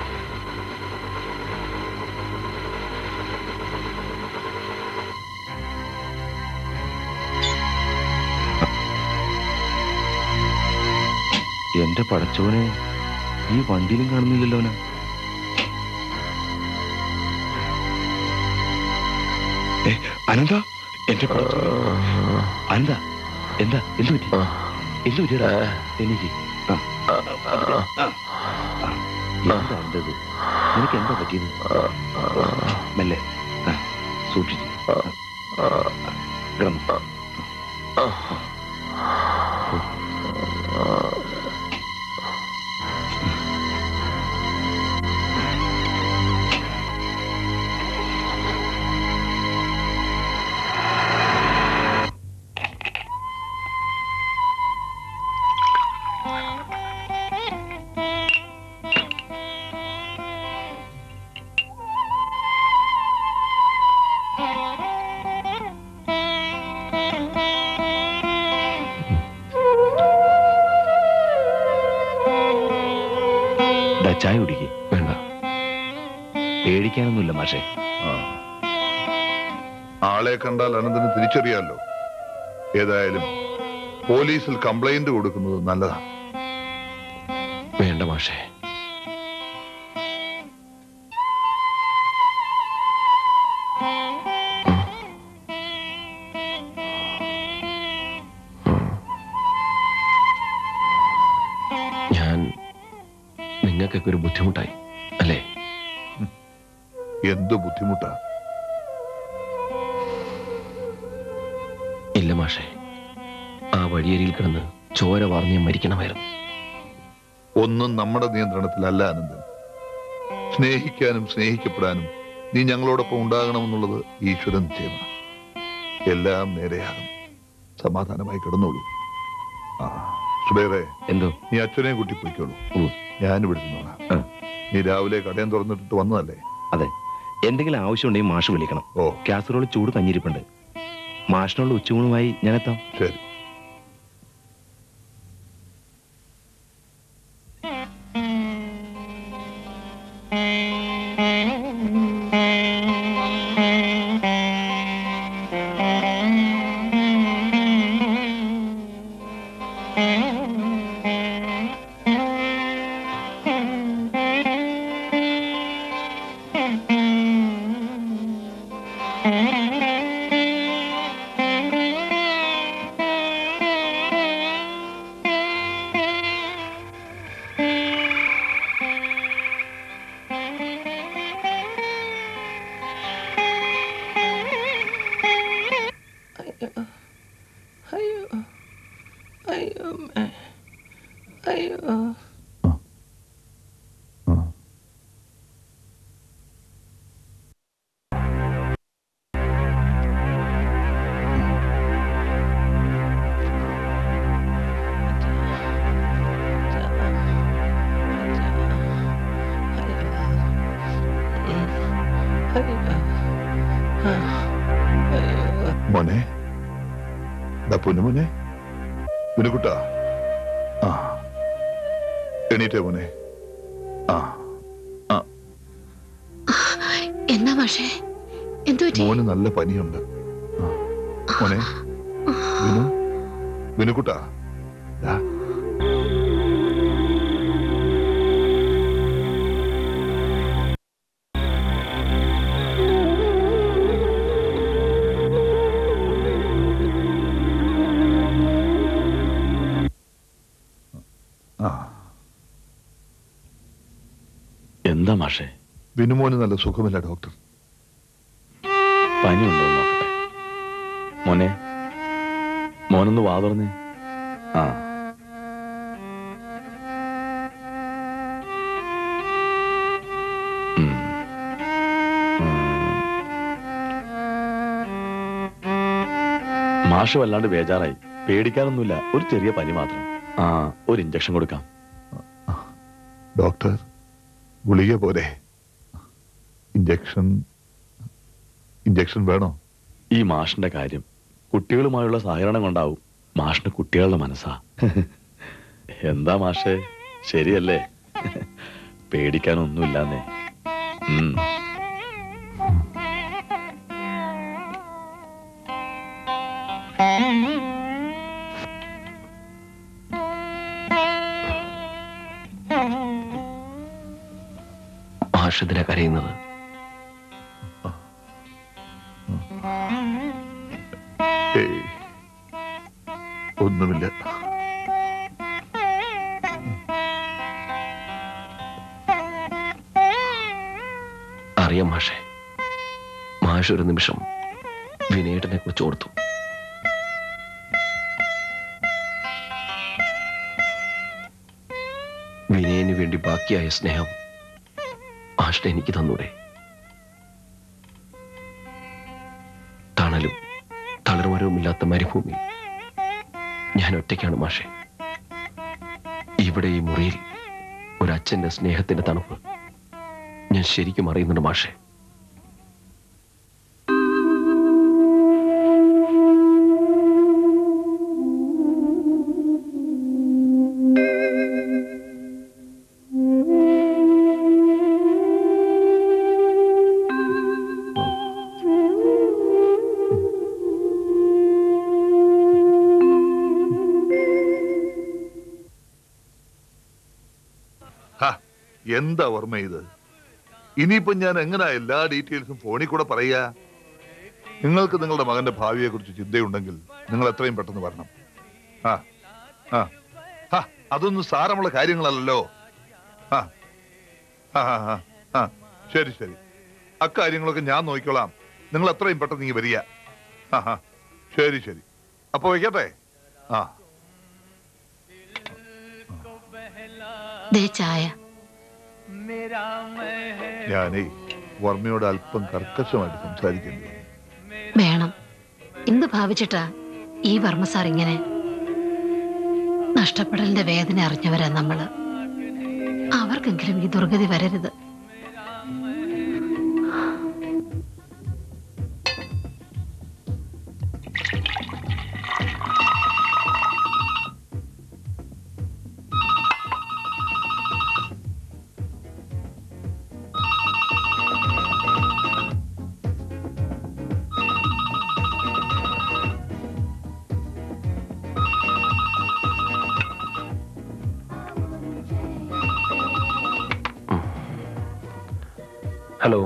എന്റെ പടച്ചോനെ ഈ വണ്ടിയിലും കാണുന്നില്ലല്ലോ അവനെ ഏ, അനന്ത എന്റെ പടച്ചോനെ. അനന്ത എന്താ എന്തു പറ്റി എന്തു പറ്റിയടാ എനിക്ക് ആ. ആ. ആ. എന്താ എന്തത് നിനക്ക് എന്താ പറ്റിയത് മെല്ലെ ആ, സൂക്ഷിച്ച് ആ. കിടന്നു ദാ ചായ കുടിക്ക് വേണ്ട പേടിക്കാനൊന്നുമില്ല മാഷേ ആ. ആളെ കണ്ടാൽ അനന്തന് തിരിച്ചറിയാലോ ഏതായാലും പോലീസിൽ കംപ്ലൈന്റ് കൊടുക്കുന്നത് നല്ലതാണ് വേണ്ട മാഷേ ഞാൻ നിങ്ങൾക്കൊക്കെ ഒരു ബുദ്ധിമുട്ടായി അല്ലേ എന്ത് ബുദ്ധിമുട്ടാ ഇല്ല മാഷേ ആ വഴിയരിയിൽ കിടന്ന് ചോര വാർന്ന് ഞാൻ മരിക്കണമായിരുന്നു ഒന്നും നമ്മുടെ നിയന്ത്രണത്തിലല്ല അനന്തൻ സ്നേഹിക്കാനും സ്നേഹിക്കപ്പെടാനും നീ ഞങ്ങളോടൊപ്പം ഉണ്ടാകണമെന്നുള്ളത് ഈശ്വരൻ നിശ്ചയമാണ് എല്ലാം നേരെയാകും സമാധാനമായി കിടന്നോളൂ ആ സുബേറെ എന്തോ നീ അച്ഛനെ കൂട്ടി പോയിക്കോളൂ ഉം. ഞാൻ ഇവിടെ ഇരുന്നോളാം ആ. നീ രാവിലെ കടയം തുറന്നിട്ടിട്ട് വന്നതല്ലേ അതെ എന്തെങ്കിലും ആവശ്യമുണ്ടെങ്കിൽ മാഷ് വിളിക്കണം ഓ കാസറോള് ചൂട് കഞ്ഞിരിപ്പുണ്ട് മാഷിനുള്ള ഉച്ചയൂണുമായി ഞാനെത്താം ശരി Thank you. മോനെ ദാ പൊന്നു മോനെ വിനുകുട്ട ആ എണീറ്റേ മോനെ ആ എന്നാ മാഷേ എന്തു പറ്റി മോന് നല്ല പനിയുണ്ട് ആ. മോനെ വിനു വിനുകുട്ട ദാ ആ എന്താ മാഷേ വിനുമോന് നല്ല സുഖമില്ല ഡോക്ടർ പനിയുണ്ടോ എന്ന് നോക്കട്ടെ മോനെ മോനൊന്ന് വാ തുറന്നേ ആ ഉം. മാഷ് വല്ലാണ്ട് ബേജാറായി പേടിക്കാനൊന്നുമില്ല ഒരു ചെറിയ പനി മാത്രം ആ ഒരു ഇഞ്ചക്ഷൻ കൊടുക്കാം ഡോക്ടർ ഗുളിക പോലെ ഇഞ്ചക്ഷൻ ഇഞ്ചക്ഷൻ വേണോ ഈ മാഷിന്റെ കാര്യം കുട്ടികളുമായുള്ള സഹകരണം കൊണ്ടാവും മാഷിന് കുട്ടികളുടെ മനസ്സാ എന്താ മാഷേ ശരിയല്ലേ പേടിക്കാനൊന്നുമില്ലാന്നേ ഉം. മാഷത്തിനെ കരയുന്നത് ഏയ് ഒന്നുമില്ല അറിയാം മാഷെ മാഷ് ഒരു നിമിഷം വിനയേട്ടനെ കുറിച്ച് ഓർത്തു വിനയന് വേണ്ടി ബാക്കിയായ സ്നേഹം മാഷിനെ എനിക്ക് തന്നൂടെ തണലും തളർവരവുമില്ലാത്ത മരുഭൂമി ഞാൻ ഒറ്റയ്ക്കാണ് മാഷെ ഇവിടെ ഈ മുറിയിൽ ഒരു അച്ഛന്റെ സ്നേഹത്തിന്റെ തണുപ്പ് ഞാൻ ശരിക്കും അറിയുന്നുണ്ട് മാഷെ ഹാ, എന്താ ഓർമ്മ ഇത് ഇനിയിപ്പോ ഞാൻ എങ്ങനാ എല്ലാ ഡീറ്റെയിൽസും ഫോണിൽ കൂടെ പറയാ നിങ്ങൾക്ക് നിങ്ങളുടെ മകന്റെ ഭാവിയെ കുറിച്ച് ചിന്തയുണ്ടെങ്കിൽ നിങ്ങൾ എത്രയും പെട്ടെന്ന് വരണം ആ ആ ഹാ, അതൊന്നും സാരമുള്ള കാര്യങ്ങളല്ലല്ലോ ആ ആ ആ, ആ, ആ ശരി ശരി അക്കാര്യങ്ങളൊക്കെ ഞാൻ നോക്കിക്കോളാം നിങ്ങൾ എത്രയും പെട്ടെന്ന് നീ വരിക ആ ആ ശരി ശരി അപ്പൊ വയ്ക്കട്ടെ ആ ദേ ചായ ഞാനേ വർമ്മയോട് അല്പം കർക്കശമായിട്ട് സംസാരിക്കേണ്ടി വന്നു. വേണം എന്ത് ഭാവിച്ചിട്ടാ ഈ വർമ്മ സാർ ഇങ്ങനെ നഷ്ടപ്പെടലിന്റെ വേദന അറിഞ്ഞവരാ നമ്മള് അവർക്കെങ്കിലും ഈ ദുർഗതി വരരുത് ഹലോ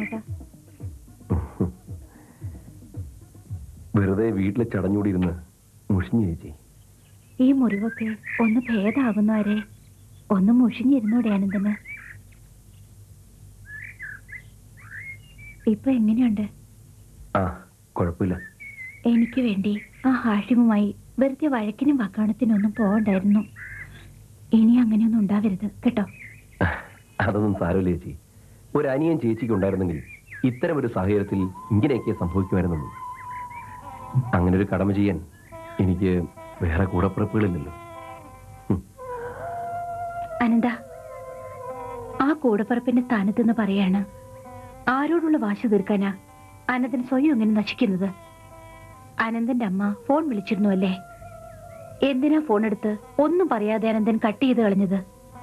അങ്ങോട്ട് വെറുതെ വീട്ടിൽ ചടഞ്ഞൂടിയിരുന്ന് മുഷിഞ്ഞു ചേച്ചി ഈ മുറിവൊക്കെ ഒന്ന് ഭേദമാകുന്നവരെ ഒന്ന് മുഷിഞ്ഞിരുന്നൂടെ ആനന്ദന് ഇപ്പൊ എങ്ങനെയുണ്ട് ആ കുഴപ്പമില്ല എനിക്ക് വേണ്ടി ആ ഹാഷിമുമായി വെറുതെ വഴക്കിനും വക്കാണത്തിനും ഒന്നും പോകണ്ടായിരുന്നു ഇനി അങ്ങനെയൊന്നും ഉണ്ടാവരുത് കേട്ടോ അതൊന്നും സാരമില്ല ചേച്ചി ഒരു അനിയൻ ചേച്ചിക്ക് ഉണ്ടായിരുന്നെങ്കിൽ ഇത്തരം ഒരു സാഹചര്യത്തിൽ ഇങ്ങനെയൊക്കെ സംഭവിക്കുമായിരുന്നുള്ളൂ അങ്ങനെ ഒരു കടമ ചെയ്യാൻ എനിക്ക് വേറെ കൂടപ്പിറപ്പുകളില്ലല്ലോ അനന്ത ആ കൂടപ്പറപ്പിന്റെ സ്ഥാനത്തെന്ന് പറയാണ് ആരോടുള്ള വാശി തീർക്കാനാ അനന്തൻ സ്വയം ഇങ്ങനെ നശിക്കുന്നത് അനന്തന്റെ അമ്മ ഫോൺ വിളിച്ചിരുന്നു അല്ലേ എന്തിനാ ഫോൺ എടുത്ത് ഒന്നും പറയാതെ അനന്തൻ കട്ട് ചെയ്ത് കളഞ്ഞത്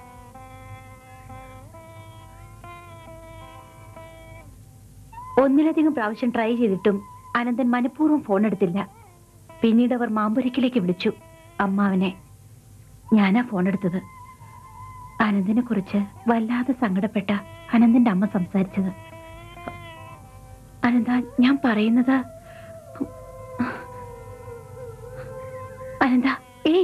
ഒന്നിലധികം പ്രാവശ്യം ട്രൈ ചെയ്തിട്ടും അനന്തൻ മനഃപൂർവ്വം ഫോൺ എടുത്തില്ല പിന്നീട് അവർ മാമ്പുരക്കിലേക്ക് വിളിച്ചു അമ്മാവനെ ഞാനാ ഫോൺ എടുത്തത് അനന്തിനെ കുറിച്ച് വല്ലാതെ സങ്കടപ്പെട്ട അനന്തന്റെ അമ്മ സംസാരിച്ചത് അനന്ത ഞാൻ പറയുന്നത് അനന്ത ഏയ്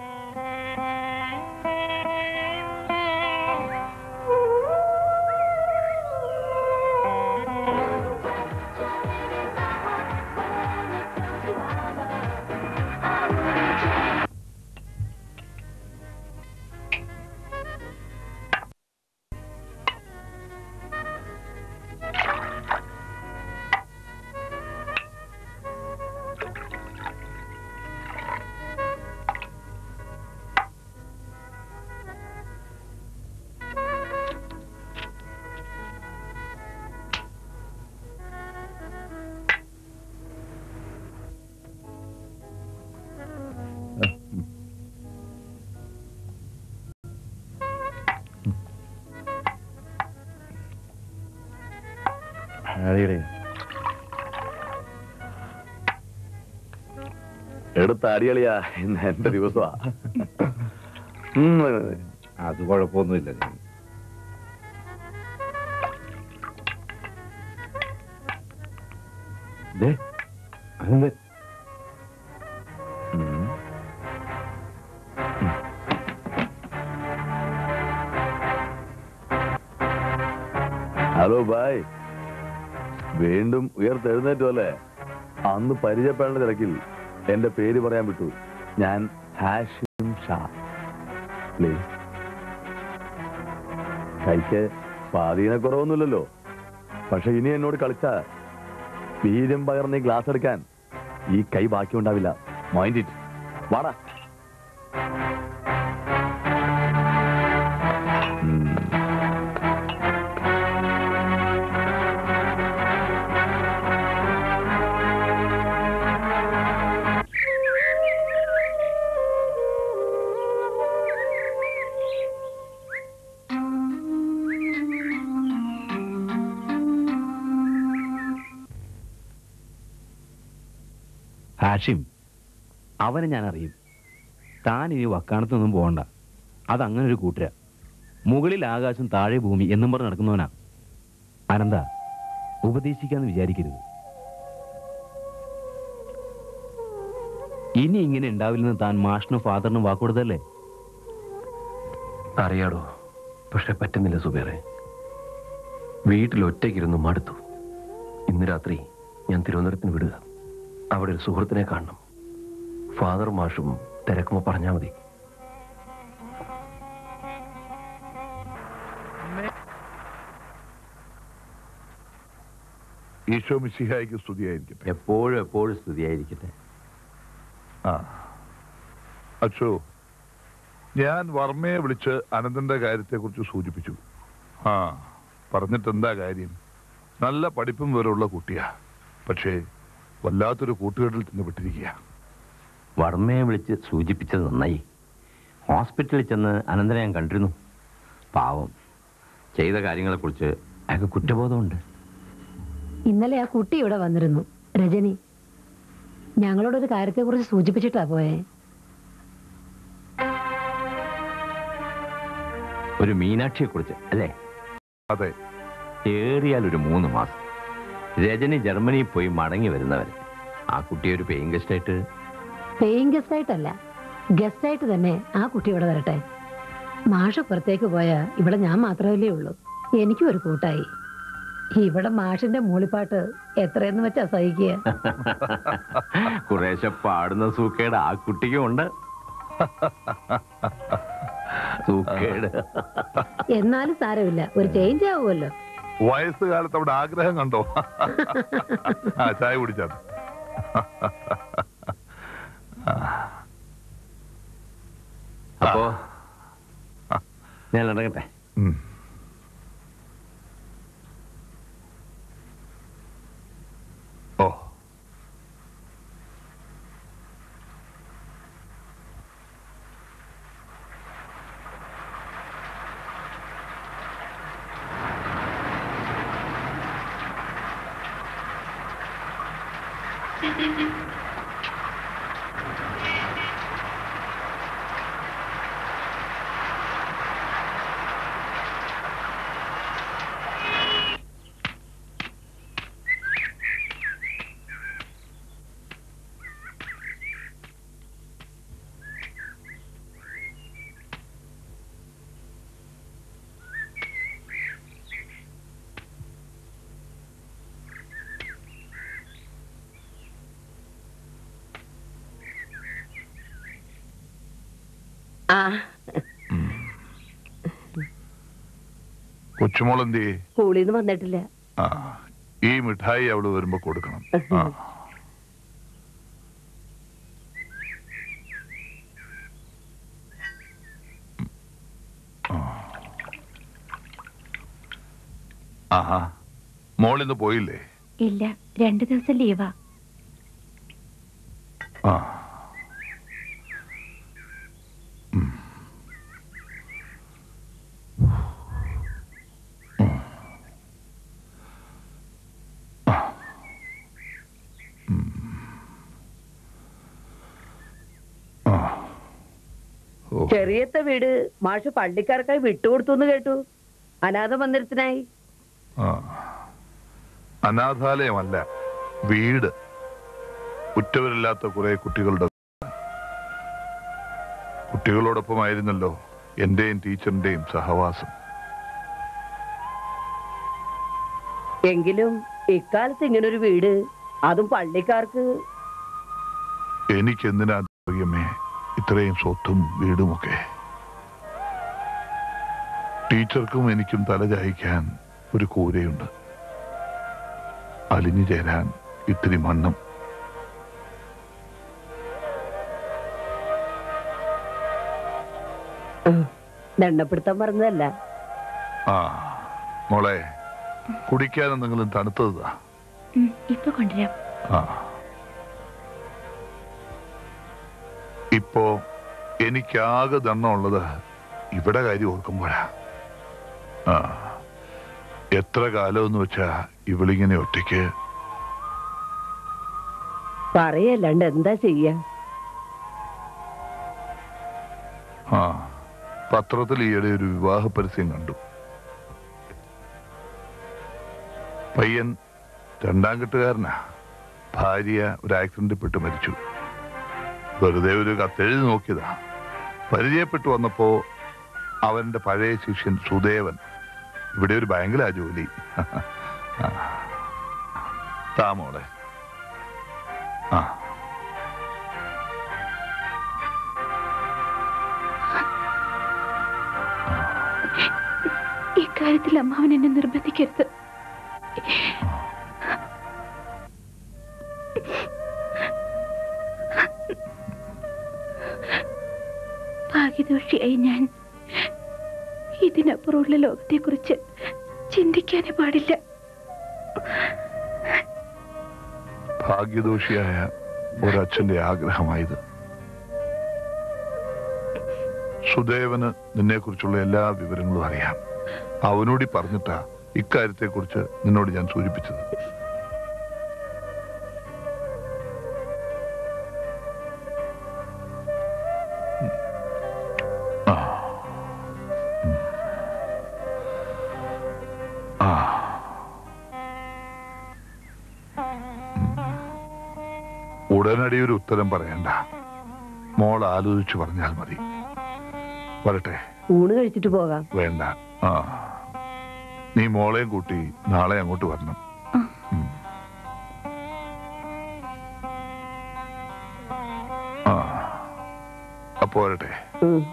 അടിയടേ എടുത്ത അടിയളിയാ ഇന്ന് എന്റെ ദിവസമാ ഉം, അത് കുഴപ്പമൊന്നുമില്ല ദേ, അനന്തൻ ഉം. ഹലോ ബായ് വീണ്ടും ഉയർത്തെഴുന്നേറ്റു അല്ലേ അന്ന് പരിചയപ്പെടേണ്ട തിരക്കിൽ എന്റെ പേര് പറയാൻ വിട്ടു ഞാൻ ഹാഷിം ഷാ പ്ലീസ് കൈക്ക് സ്വാധീനക്കുറവൊന്നുമില്ലല്ലോ പക്ഷെ ഇനി എന്നോട് കളിച്ച വീര്യം പകർന്ന് ഈ ഗ്ലാസ് എടുക്കാൻ ഈ കൈ ബാക്കി ഉണ്ടാവില്ല മൈൻഡ് ഇറ്റ് വാടാ ഉം. ഹാഷിം അവനെ ഞാൻ അറിയും താൻ ഇനി വക്കാണത്തൊന്നും പോകണ്ട അതങ്ങനെ ഒരു കൂട്ടര മുകളിൽ ആകാശം താഴെ ഭൂമി എന്നും പറഞ്ഞ് നടക്കുന്നവനാ അനന്ത ഉപദേശിക്കാന്ന് വിചാരിക്കരുത് ഇനി ഇങ്ങനെ ഉണ്ടാവില്ലെന്ന് താൻ മാഷിനും ഫാദറിനും വാക്കുകൊടുത്തല്ലേ അറിയാടോ പക്ഷെ പറ്റുന്നില്ല സുബേറെ വീട്ടിൽ ഒറ്റയ്ക്കിരുന്ന് മടുത്തു ഇന്ന് രാത്രി ഞാൻ തിരുവനന്തപുരത്തിന് വിടുക അവിടെ ഒരു സുഹൃത്തിനെ കാണണം ഫാദർ മാഷും തിരക്കുമ്പോ പറഞ്ഞാൽ മതി ഈശോ മിശിഹായിക്ക് സ്തുതിയായിരിക്കട്ടെ എപ്പോഴും എപ്പോഴും സ്തുതിയായിരിക്കട്ടെ ആ അച്ചോ ഞാൻ വർമ്മയെ വിളിച്ച് അനന്തന്റെ കാര്യത്തെക്കുറിച്ച് സൂചിപ്പിച്ചു ആ പറഞ്ഞിട്ട് എന്താ കാര്യം നല്ല പഠിപ്പും വിവരമുള്ള കുട്ടിയാ പക്ഷേ വല്ലാത്തൊരു കൂട്ടുകെട്ടിൽ ചെന്ന് വിട്ടിരിക്കുക വർമ്മയെ വിളിച്ച് സൂചിപ്പിച്ചത് നന്നായി ഹോസ്പിറ്റലിൽ ചെന്ന് അനന്തനെ ഞാൻ കണ്ടിരുന്നു പാവം ചെയ്ത കാര്യങ്ങളെക്കുറിച്ച് അയാൾക്ക് കുറ്റബോധമുണ്ട് ഇന്നലെ ആ കുട്ടി ഇവിടെ വന്നിരുന്നു രജനി ഞങ്ങളോടൊരു കാര്യത്തെക്കുറിച്ച് സൂചിപ്പിച്ചിട്ടാ പോയെ ഒരു മീനാക്ഷിയെക്കുറിച്ച് അല്ലേ അതെ ഏറിയാൽ ഒരു മൂന്ന് മാസം രജനി ജർമ്മനിയിൽ പോയി മടങ്ങി വരുന്നവരെ ആ കുട്ടിയെ ഒരു പേയിങ് ഗസ്റ്റ് ആയിട്ട് പേയിങ് ഗസ്റ്റ് ആയിട്ടല്ല ഗസ്റ്റ് ആയിട്ട് തന്നെ ആ കുട്ടി ഇവിടെ വരട്ടെ മാഷ പുറത്തേക്ക് പോയാ ഇവിടെ ഞാൻ മാത്രമല്ലേ ഉള്ളൂ എനിക്കും ഒരു കൂട്ടായി ഇവിടെ മാഷിന്റെ മൂളിപ്പാട്ട് എത്രയെന്ന് വെച്ചാ സഹിക്കുക കുറേശ്ശെ പാടുന്ന സൂക്കേട് ആ കുട്ടിക്കും ഉണ്ട് സൂക്കേട് എന്നാലും സാരമില്ല ഒരു ചേഞ്ച് ആവുമല്ലോ വയസ്സുകാലത്ത് അവിടെ ആഗ്രഹം കണ്ടോ ആ ചായ കുടിച്ചാൽ അപ്പോ ഞാൻ ഇറങ്ങട്ടെ ഓ ആ കൊച്ചുമോളെന്തേ സ്കൂളിൽ വന്നിട്ടില്ല ആ ഈ മിഠായി അവള് വരുമ്പോ കൊടുക്കണം ആ ആഹാ മോളിന്ന് പോയില്ലേ ഇല്ല രണ്ടു ദിവസം ലീവാ ആ ചെറിയത്തെ വീട് മാഷ് പള്ളിക്കാർക്കായി വിട്ടുകൊടുത്തു എന്ന് കേട്ടു അനാഥ മന്ദിരത്തിനായി ആ. അനാഥാലയമല്ല വീട് ഉറ്റവരില്ലാത്ത കുറെ കുട്ടികളുടെ കുട്ടികളോടൊപ്പമായിരുന്നല്ലോ എന്റെയും ടീച്ചറിന്റെയും സഹവാസം എങ്കിലും ഇക്കാലത്ത് ഇങ്ങനൊരു വീട് അതും പള്ളിക്കാർക്ക് എനിക്കെന്തിനാ അറിയമേ ഇത്രയും സ്വത്തും വീടുമൊക്കെ ടീച്ചർക്കും എനിക്കും തലചായ്ക്കാൻ ഒരു കൂരയുണ്ട് അലിഞ്ഞു ചേരാൻ ഇത്തിരി മണ്ണും ദണ്ണപ്പെടുത്താൻ പറഞ്ഞതല്ല ആ മോളെ കുടിക്കാൻ എന്തെങ്കിലും തണുത്തതാ ഉം, ഇപ്പൊ കൊണ്ടുവരാം ആ ഇപ്പോ എനിക്കാകെ ദണ്ണമുള്ളത് ഇവിടെ കാര്യം ഓർക്കുമ്പോഴാ ആ എത്ര കാലം എന്ന് വെച്ചാ ഇവളിങ്ങനെ ഒറ്റയ്ക്ക് പറയല്ലാണ്ട് എന്താ ചെയ്യാ ആ പത്രത്തിൽ ഈയിടെ ഒരു വിവാഹ പരസ്യം കണ്ടു പയ്യൻ രണ്ടാം കെട്ടുകാരനാ ഭാര്യ ഒരു ആക്സിഡന്റിൽ പെട്ട് മരിച്ചു വെറുതെ ഒരു കത്തെഴുതി നോക്കിയതാ പരിചയപ്പെട്ടു വന്നപ്പോ അവന്റെ പഴയ ശിഷ്യൻ സുദേവൻ ഇവിടെ ഒരു ബാങ്കിലാ ജോലി ആ. താ മോളെ ആ ഇക്കാര്യത്തിൽ അമ്മാവൻ എന്നെ നിർബന്ധിക്കരുത് ഭാഗ്യദോഷിയായി ഞാൻ ഇതിനപ്പുറമുള്ള ലോകത്തെക്കുറിച്ച് ചിന്തിക്കാനേ പാടില്ല ഭാഗ്യദോഷിയായ ഒരച്ഛന്റെ ആഗ്രഹമായത് സുദേവന് നിന്നെക്കുറിച്ചുള്ള എല്ലാ വിവരങ്ങളും അറിയാം അവനോടി പറഞ്ഞിട്ടാ ഇക്കാര്യത്തെക്കുറിച്ച് നിന്നോട് ഞാൻ സൂചിപ്പിച്ചത് ആ. ഉം. ആ ഉടനടി ഒരു ഉത്തരം പറയണ്ട മോൾ ആലോചിച്ചു പറഞ്ഞാൽ മതി വരട്ടെ ഊണ് കഴിച്ചിട്ട് പോകാം വേണ്ട ആ നീ മോളെയും കൂട്ടി നാളെ അങ്ങോട്ട് വരണം ഉം. ആ അപ്പോ വരട്ടെ ഉം.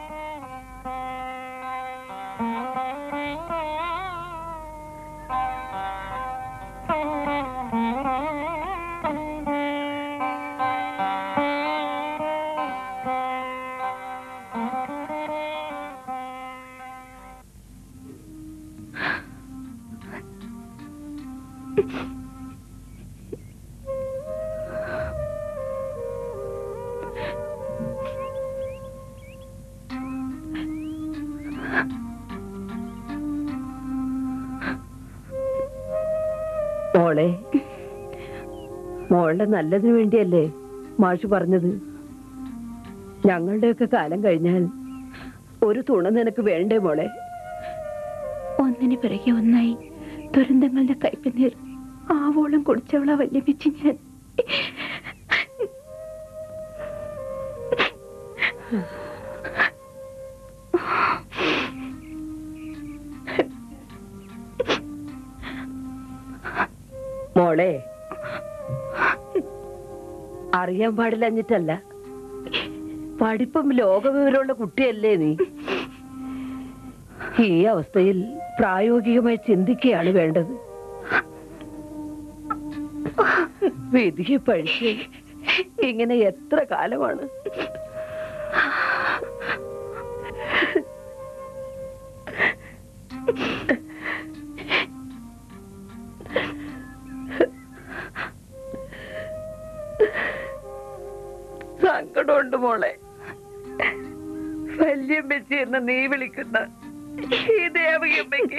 മോളെ മോളുടെ നല്ലതിനു വേണ്ടിയല്ലേ മാഷ് പറഞ്ഞത് ഞങ്ങളുടെയൊക്കെ കാലം കഴിഞ്ഞാൽ ഒരു തുണ നിനക്ക് വേണ്ടേ മോളെ ഒന്നിനു പിറകെ ഒന്നായി ദുരന്തങ്ങളുടെ കൈപ്പിനീർ ആവോളം കുടിച്ചവളെ വല്യപ്പിച്ച് ഞാൻ മോളെ അറിയാൻ പാടില്ലഞ്ഞിട്ടല്ല പഠിപ്പും ലോകവിവരമുള്ള കുട്ടിയല്ലേ നീ ഈ അവസ്ഥയിൽ പ്രായോഗികമായി ചിന്തിക്കുകയാണ് വേണ്ടത് വിധിയെ പഴിച്ച് ഇങ്ങനെ എത്ര കാലമാണ് സങ്കടമുണ്ട് മോളെ വല്യമ്മച്ചി എന്ന് നീ വിളിക്കുന്ന ഈ ദേവകിയമ്മയ്ക്ക്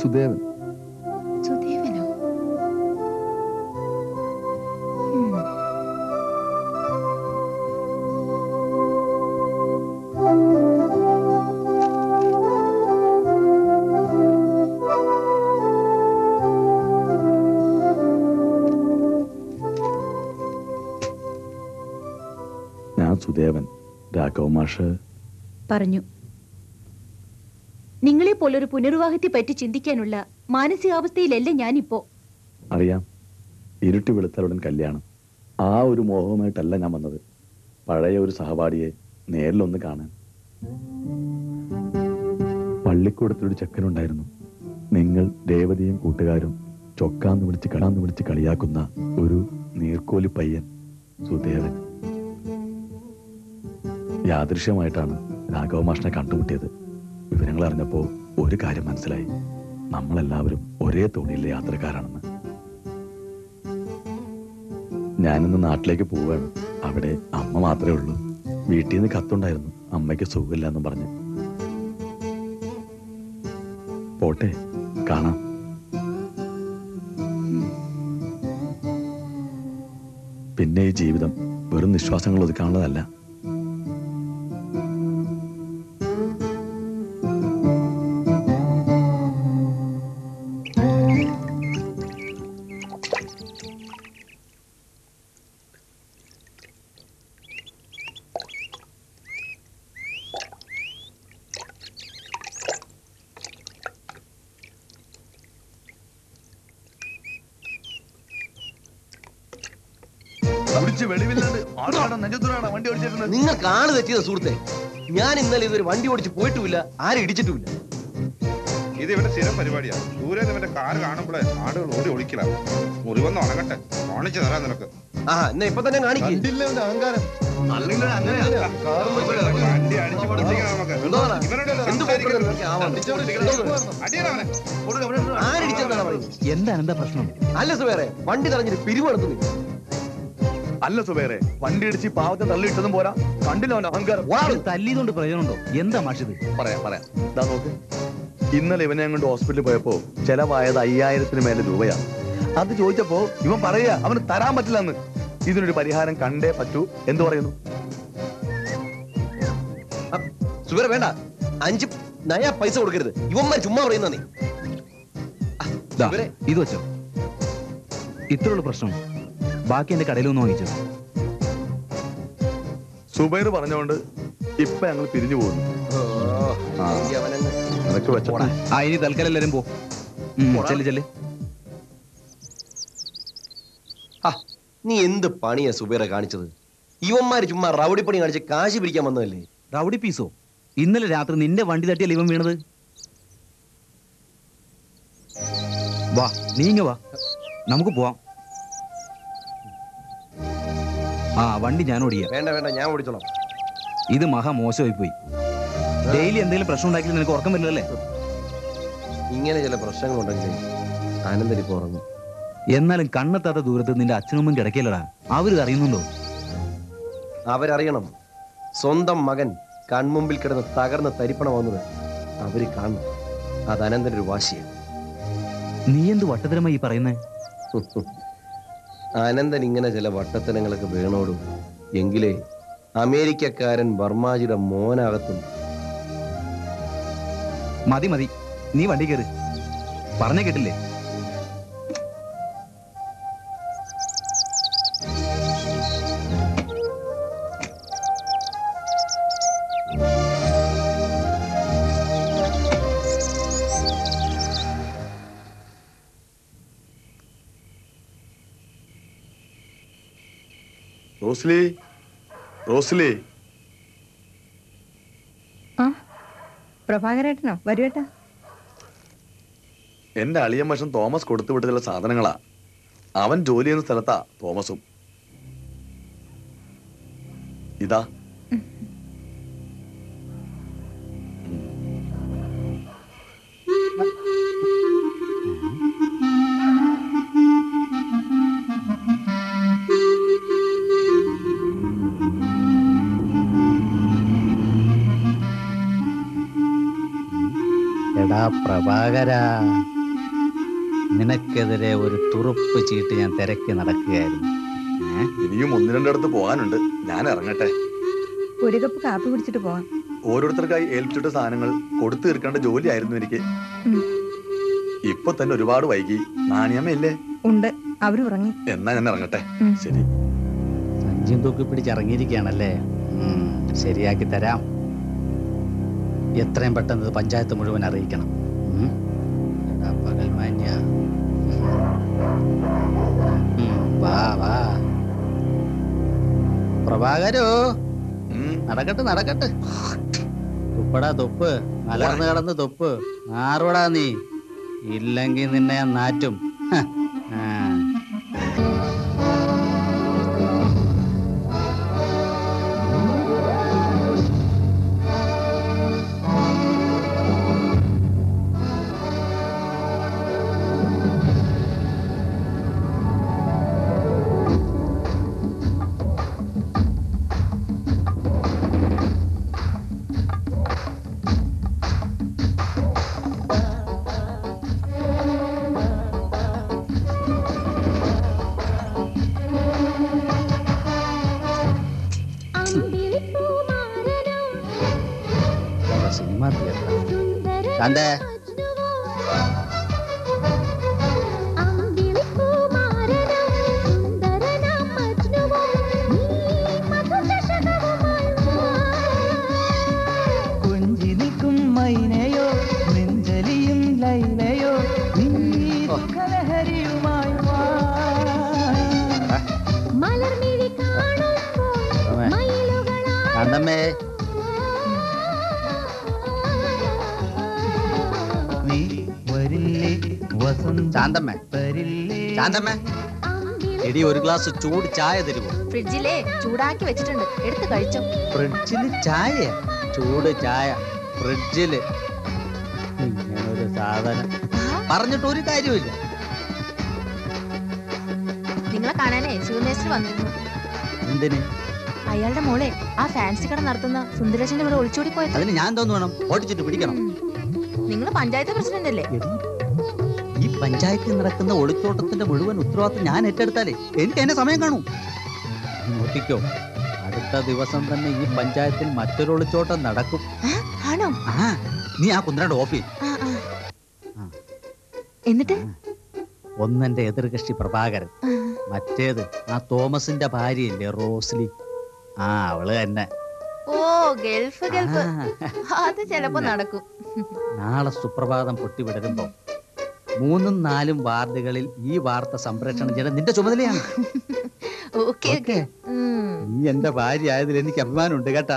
സുദേവൻ സുദേവനോ ഞാൻ സുദേവൻ രാഘവ മാഷ് പറഞ്ഞു നിങ്ങളെ പോലൊരു പുനർവിവാഹത്തെ പറ്റി ചിന്തിക്കാനുള്ള മാനസികാവസ്ഥയിലല്ല ഞാനിപ്പോ അറിയാം ഇരുട്ടി വെളുത്തലുടൻ കല്യാണം ആ ഒരു മോഹവുമായിട്ടല്ല ഞാൻ വന്നത് പഴയ ഒരു സഹപാഠിയെ നേരിലൊന്ന് കാണാൻ പള്ളിക്കൂടത്തിലൊരു ചെക്കനുണ്ടായിരുന്നു നിങ്ങൾ രേവതിയും കൂട്ടുകാരും ചൊക്കാന്ന് വിളിച്ച് കളാന്ന് വിളിച്ച് കളിയാക്കുന്ന ഒരു നീർക്കോലി പയ്യൻ സുദേവൻ യാദൃശ്യമായിട്ടാണ് രാഘവമാഷിനെ കണ്ടുമുട്ടിയത് വിവരങ്ങൾ അറിഞ്ഞപ്പോ ഒരു കാര്യം മനസ്സിലായി നമ്മളെല്ലാവരും ഒരേ തോണിയിലെ യാത്രക്കാരാണെന്ന് ഞാനിന്ന് നാട്ടിലേക്ക് പോവുകയാണ് അവിടെ അമ്മ മാത്രമേ ഉള്ളൂ വീട്ടിൽ നിന്ന് കത്തുണ്ടായിരുന്നു അമ്മയ്ക്ക് സുഖമില്ല എന്ന് പറഞ്ഞ് പോട്ടെ കാണാം പിന്നെ ഈ ജീവിതം വെറും നിശ്വാസങ്ങൾ ഒതുക്കാനുള്ളതല്ല കുടിച്ച് വെളിവില്ലാണ്ട് ആൾക്കാരുടെ നെഞ്ചത്തൂരാണ് വണ്ടി ഓടിച്ചിരുന്നത് നിങ്ങൾക്കാണ് തെറ്റിയത് സുഹൃത്തെ ഞാൻ ഇന്നലെ ഇതൊരു വണ്ടി ഓടിച്ച് പോയിട്ടുമില്ല ആരും ഇടിച്ചിട്ടുമില്ല ഇത് ഇവന്റെ സ്ഥിരം പരിപാടിയാ ദൂരെ നിന്ന് ഇവന്റെ കാർ കാണുമ്പോഴേ ആടുകൾ ഓടി ഒളിക്കല മുറിവൊന്ന് ഉണങ്ങട്ടെ കാണിച്ചു തരാം നിനക്ക് ആ എന്നാ ഇപ്പൊ തന്നെ കാണിക്കും അഹങ്കാരം അല്ലെങ്കിൽ അങ്ങനെയാ വണ്ടി അടിച്ചു പൊളിച്ചിക്കണം നമുക്ക് എന്തോന്നാ? ഇവനോട് എന്ത് സംസാരിക്കരുത്. പോക്ക് ആവാണ്? അടിയടാ അവനെ. ആരടിച്ചെന്നാണ് പറയുന്നത് എന്താണ് എന്താ പ്രശ്നം അല്ല സുവേറെ വണ്ടി തടഞ്ഞിട്ട് പിരിവ് നടത്തുന്നില്ല അല്ല സുബേറെ വണ്ടി ഇടിച്ച് ഈ പാവത്തെ തള്ളിയിട്ടതും പോരാ കണ്ടില്ല അവന്റെ അഹങ്കാരം തല്ലിയതുകൊണ്ട് പ്രയോജനമുണ്ടോ എന്താ മാഷിത് പറയാം പറയാം ഇതാ നോക്ക് ഇന്നലെ ഇവനെ കൊണ്ട് ഹോസ്പിറ്റലിൽ പോയപ്പോ ചെലവായത് അയ്യായിരത്തിന് മേലെ രൂപയാണ് അത് ചോദിച്ചപ്പോ ഇവൻ പറയാ അവന് തരാൻ പറ്റില്ലെന്ന് ഇതിനൊരു പരിഹാരം കണ്ടേ പറ്റൂ എന്തു പറയുന്നു സുവേറെ വേണ്ട അഞ്ച് നയ പൈസ കൊടുക്കരുത് ഇവന്മാർ ചുമ്മാ പറയുന്ന നീ ദാ, ഇത് വെച്ചോ ഇത്രയുള്ള പ്രശ്നം ബാക്കി എന്റെ കടയിൽ നിന്ന് വാങ്ങിച്ചോ സുബൈർ പറഞ്ഞുകൊണ്ട് ഇപ്പൊ ഞങ്ങൾ പിരിഞ്ഞു പോകുന്നു ആ, നിനക്ക് വെച്ചോ ആ ഇനി തൽക്കാലം എല്ലാരും പോ ഉം, ചെല്ല് ചെല്ല് നീ എന്ത് പണിയാ സുബേറെ കാണിച്ചത് ഇവന്മാര് ചുമ്മാ റൗഡി പണി കാണിച്ച് കാശ് പിരിക്കാൻ വന്നതല്ലേ റൗഡി പീസോ ഇന്നലെ രാത്രി നിന്റെ വണ്ടി തട്ടിയല്ലേ ഇവൻ വീണത് വാ നീങ്ങ വാ നമുക്ക് പോവാം ആ വണ്ടി ഞാൻ ഓടിയ വേണ്ട വേണ്ട ഞാൻ ഓടിച്ചോളാം ഇത് മഹാ മോശമായി പോയി ഡെയിലി എന്തെങ്കിലും പ്രശ്നം ഉണ്ടാക്കി നിനക്ക് ഉറക്കം വരില്ലല്ലേ ഇങ്ങനെ ചില പ്രശ്നങ്ങളുണ്ടെങ്കിൽ ആനന്ദൻ ഇപ്പൊ ഉറങ്ങും എന്നാലും കണ്ണെത്താത്ത ദൂരത്ത് നിന്റെ അച്ഛനമ്മയും കിടക്കില്ലടാ അവര് അറിയുന്നുണ്ടോ അവരറിയണം സ്വന്തം മകൻ കൺമുമ്പിൽ കിടന്ന് തകർന്ന് തരിപ്പണമാവുന്നത് അവര് കാണണം അത് അനന്തന്റെ ഒരു വാശിയാണ് നീ എന്ത് വട്ടതരമായി ഈ പറയുന്നേ അനന്തൻ ഇങ്ങനെ ചില വട്ടത്തനങ്ങളൊക്കെ വേണോടും എങ്കിലേ അമേരിക്കക്കാരൻ ബർമാജിയുടെ മോനകത്തും മതി മതി നീ വണ്ടി കയറി പറഞ്ഞേ കേട്ടില്ലേ റോസ്ലി റോസ്ലി ആ പ്രഭാകരേട്ടനോ വരുവേട്ടാ എന്റെ അളിയൻ വശം തോമസ് കൊടുത്തുവിട്ട ചില സാധനങ്ങളാ അവൻ ജോലി ചെയ്യുന്ന സ്ഥലത്താ തോമസും ഇതാ എടാ പ്രഭാകര നിനക്കെതിരെ ഒരു തുറുപ്പ് ചീട്ട് ഞാൻ തിരക്കി നടക്കുകയായിരുന്നു ഏ? ഇനിയും ഒന്ന് രണ്ടിടത്ത് പോകാനുണ്ട് ഞാൻ ഇറങ്ങട്ടെ ഒരു കപ്പ് കാപ്പി കുടിച്ചിട്ട് പോവാം ഓരോരുത്തർക്കായി ഏൽപ്പിച്ചിട്ട സാധനങ്ങൾ കൊടുത്തു തീർക്കേണ്ട ജോലിയായിരുന്നു എനിക്ക് ഉം. ഇപ്പൊ തന്നെ ഒരുപാട് വൈകി നാണിയമ്മയില്ലേ ഉണ്ട് അവര് ഉറങ്ങി എന്നാ ഞാൻ ഇറങ്ങട്ടെ ഉം. ശരി സഞ്ചിയും തൂക്കി പിടിച്ചിറങ്ങിയിരിക്കുകയാണല്ലേ ഉം, ശരിയാക്കി തരാം എത്രയും പെട്ടെന്ന് ഇത് പഞ്ചായത്ത് മുഴുവൻ അറിയിക്കണം ഉം. എടാ പകൽമാന്യ ഉം, വാ വാ പ്രഭാകരോ നടക്കട്ടെ നടക്കട്ടെ തുപ്പടാ തുപ്പ് മലർന്ന് കിടന്ന് തുപ്പ് മാറുവടാ നീ ഇല്ലെങ്കിൽ നിന്നെ ഞാൻ നാറ്റും ഹ, ആ സിനിമ തിയേറ്റർ കണ്ടേ കുഞ്ചി നിൽക്കും മൈനയോ നെഞ്ചലിയും ലൈലയോ നീ ദുഃഖലഹരിയുമായി വാ. കണ്ടമ്മേ നീ വരില്ലേ വസന്ത ശാന്തമ്മേ ശാന്തമ്മേ എടി ഒരു ഗ്ലാസ് ചൂട് ചായ തരുമോ ഫ്രിഡ്ജിലെ ചൂടാക്കി വെച്ചിട്ടുണ്ട് എടുത്ത് കഴിച്ചോ ഫ്രിഡ്ജില് ചായ ചൂട് ചായ ഫ്രിഡ്ജില് ഇങ്ങനൊരു സാധനം പറഞ്ഞിട്ട് ഒരു കാര്യമില്ല നിങ്ങളെ കാണാനേ ശിവമേശ്വർ വന്നിരുന്നു എന്തിന് അയാളുടെ മോളെ ആ ഫാൻസി കട നടത്തുന്ന സുന്ദരേശന്റെ ഇവിടെ ഒളിച്ചോടി പോയത് അതിന് ഞാൻ തോന്നു വേണം ഓടിച്ചിട്ട് പിടിക്കണം നിങ്ങൾ പഞ്ചായത്ത് പ്രസിഡന്റ് അല്ലേ ഈ പഞ്ചായത്തിൽ നടക്കുന്ന ഒളിത്തോട്ടത്തിന്റെ മുഴുവൻ ഉത്തരവാദിത്വം ഞാൻ ഏറ്റെടുത്താലേ എനിക്ക് അതിന്റെ സമയം കാണൂ നീ നോക്കിക്കോ അടുത്ത ദിവസം തന്നെ ഈ പഞ്ചായത്തിൽ മറ്റൊരു ഒളിച്ചോട്ടം നടക്കും ആണോ ആ നീ ആ കുന്ത്രയുടെ ഓഫ് ചെയ്യ്. ആ, ആ. എന്നിട്ട് ഒന്നെന്റെ എതിർകക്ഷി പ്രഭാകരൻ മറ്റേത് ആ തോമസിന്റെ ഭാര്യയില്ലേ റോസ്ലി ആ അവള് തന്നെ ഓ ഗൾഫ് ഗൾഫ് അത് ചിലപ്പോ നടക്കും നാളെ സുപ്രഭാതം പൊട്ടിവിടരുമ്പോ മൂന്നും നാലും വാർഡുകളിൽ ഈ വാർത്ത സംപ്രേഷണം ചെയ്യണം നിന്റെ ചുമതലയാണ് ഓക്കെ ഓക്കെ നീ എന്റെ ഭാര്യ ആയതിൽ എനിക്ക് അഭിമാനമുണ്ട് കേട്ടാ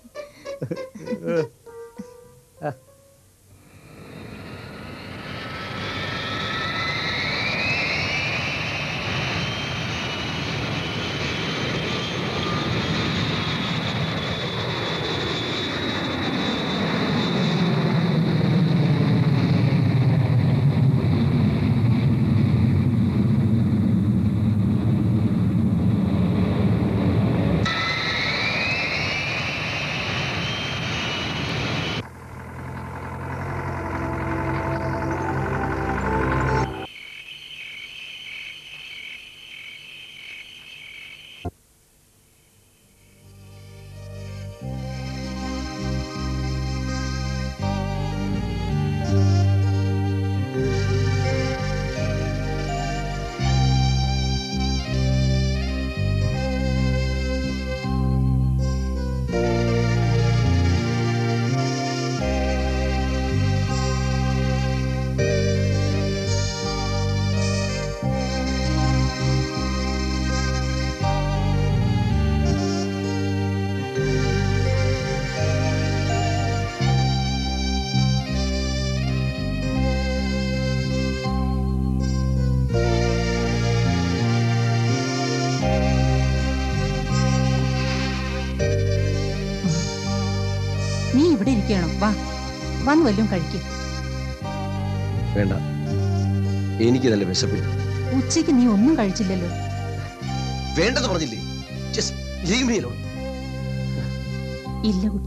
നീ ഇവിടെ ഇരിക്കണോ വാ വന്ന് വല്ലതും കഴിക്കും വേണ്ട എനിക്ക് നല്ല വിശപ്പില്ല ഉച്ചയ്ക്ക് നീ ഒന്നും കഴിച്ചില്ലല്ലോ വേണ്ടെന്ന് പറഞ്ഞില്ലേ Just leave me alone. ഇല്ല കുട്ട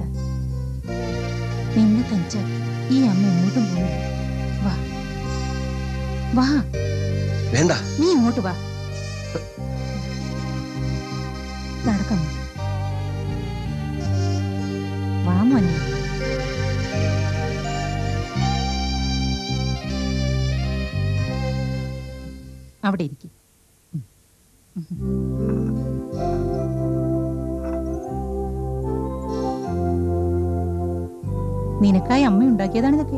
നിന്നെ തനിച്ച ഈ അമ്മ എങ്ങോട്ടും പോയില്ല വാ വാ വേണ്ട നീ ഇങ്ങോട്ട് വാ നടക്കാം വാ മോനെ അവിടെ ഇരിക്കും നിനക്കായി അമ്മ ഉണ്ടാക്കിയതാണ് ഇതൊക്കെ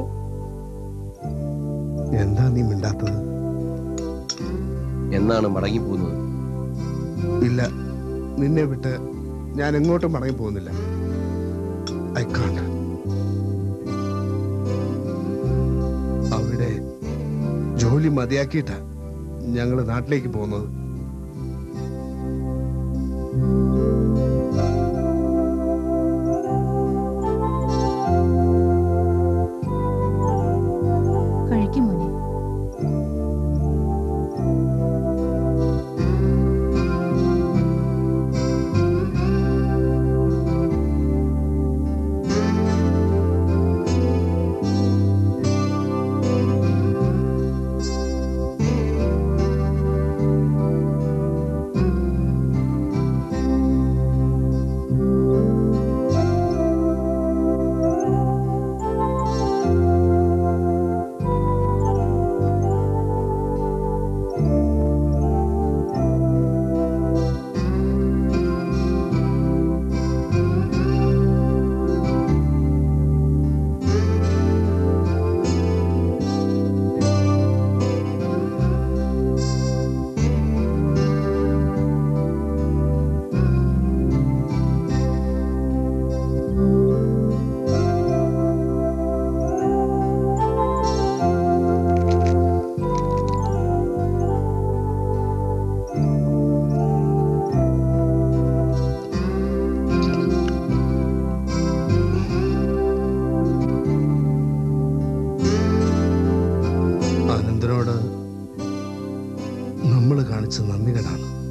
എന്താ നീ മിണ്ടാത്തത് എന്നാണ് മടങ്ങി പോകുന്നത് ഇല്ല നിന്നെ വിട്ട് ഞാൻ എങ്ങോട്ടും മടങ്ങി പോകുന്നില്ല ഐ കാണ്ട് അവിടെ ജോലി മതിയാക്കിയിട്ടാ ഞങ്ങൾ നാട്ടിലേക്ക് പോകുന്നത് കഴിക്കും മോനെ അനന്തനോട് നമ്മൾ കാണിച്ച നന്ദി കടാണ്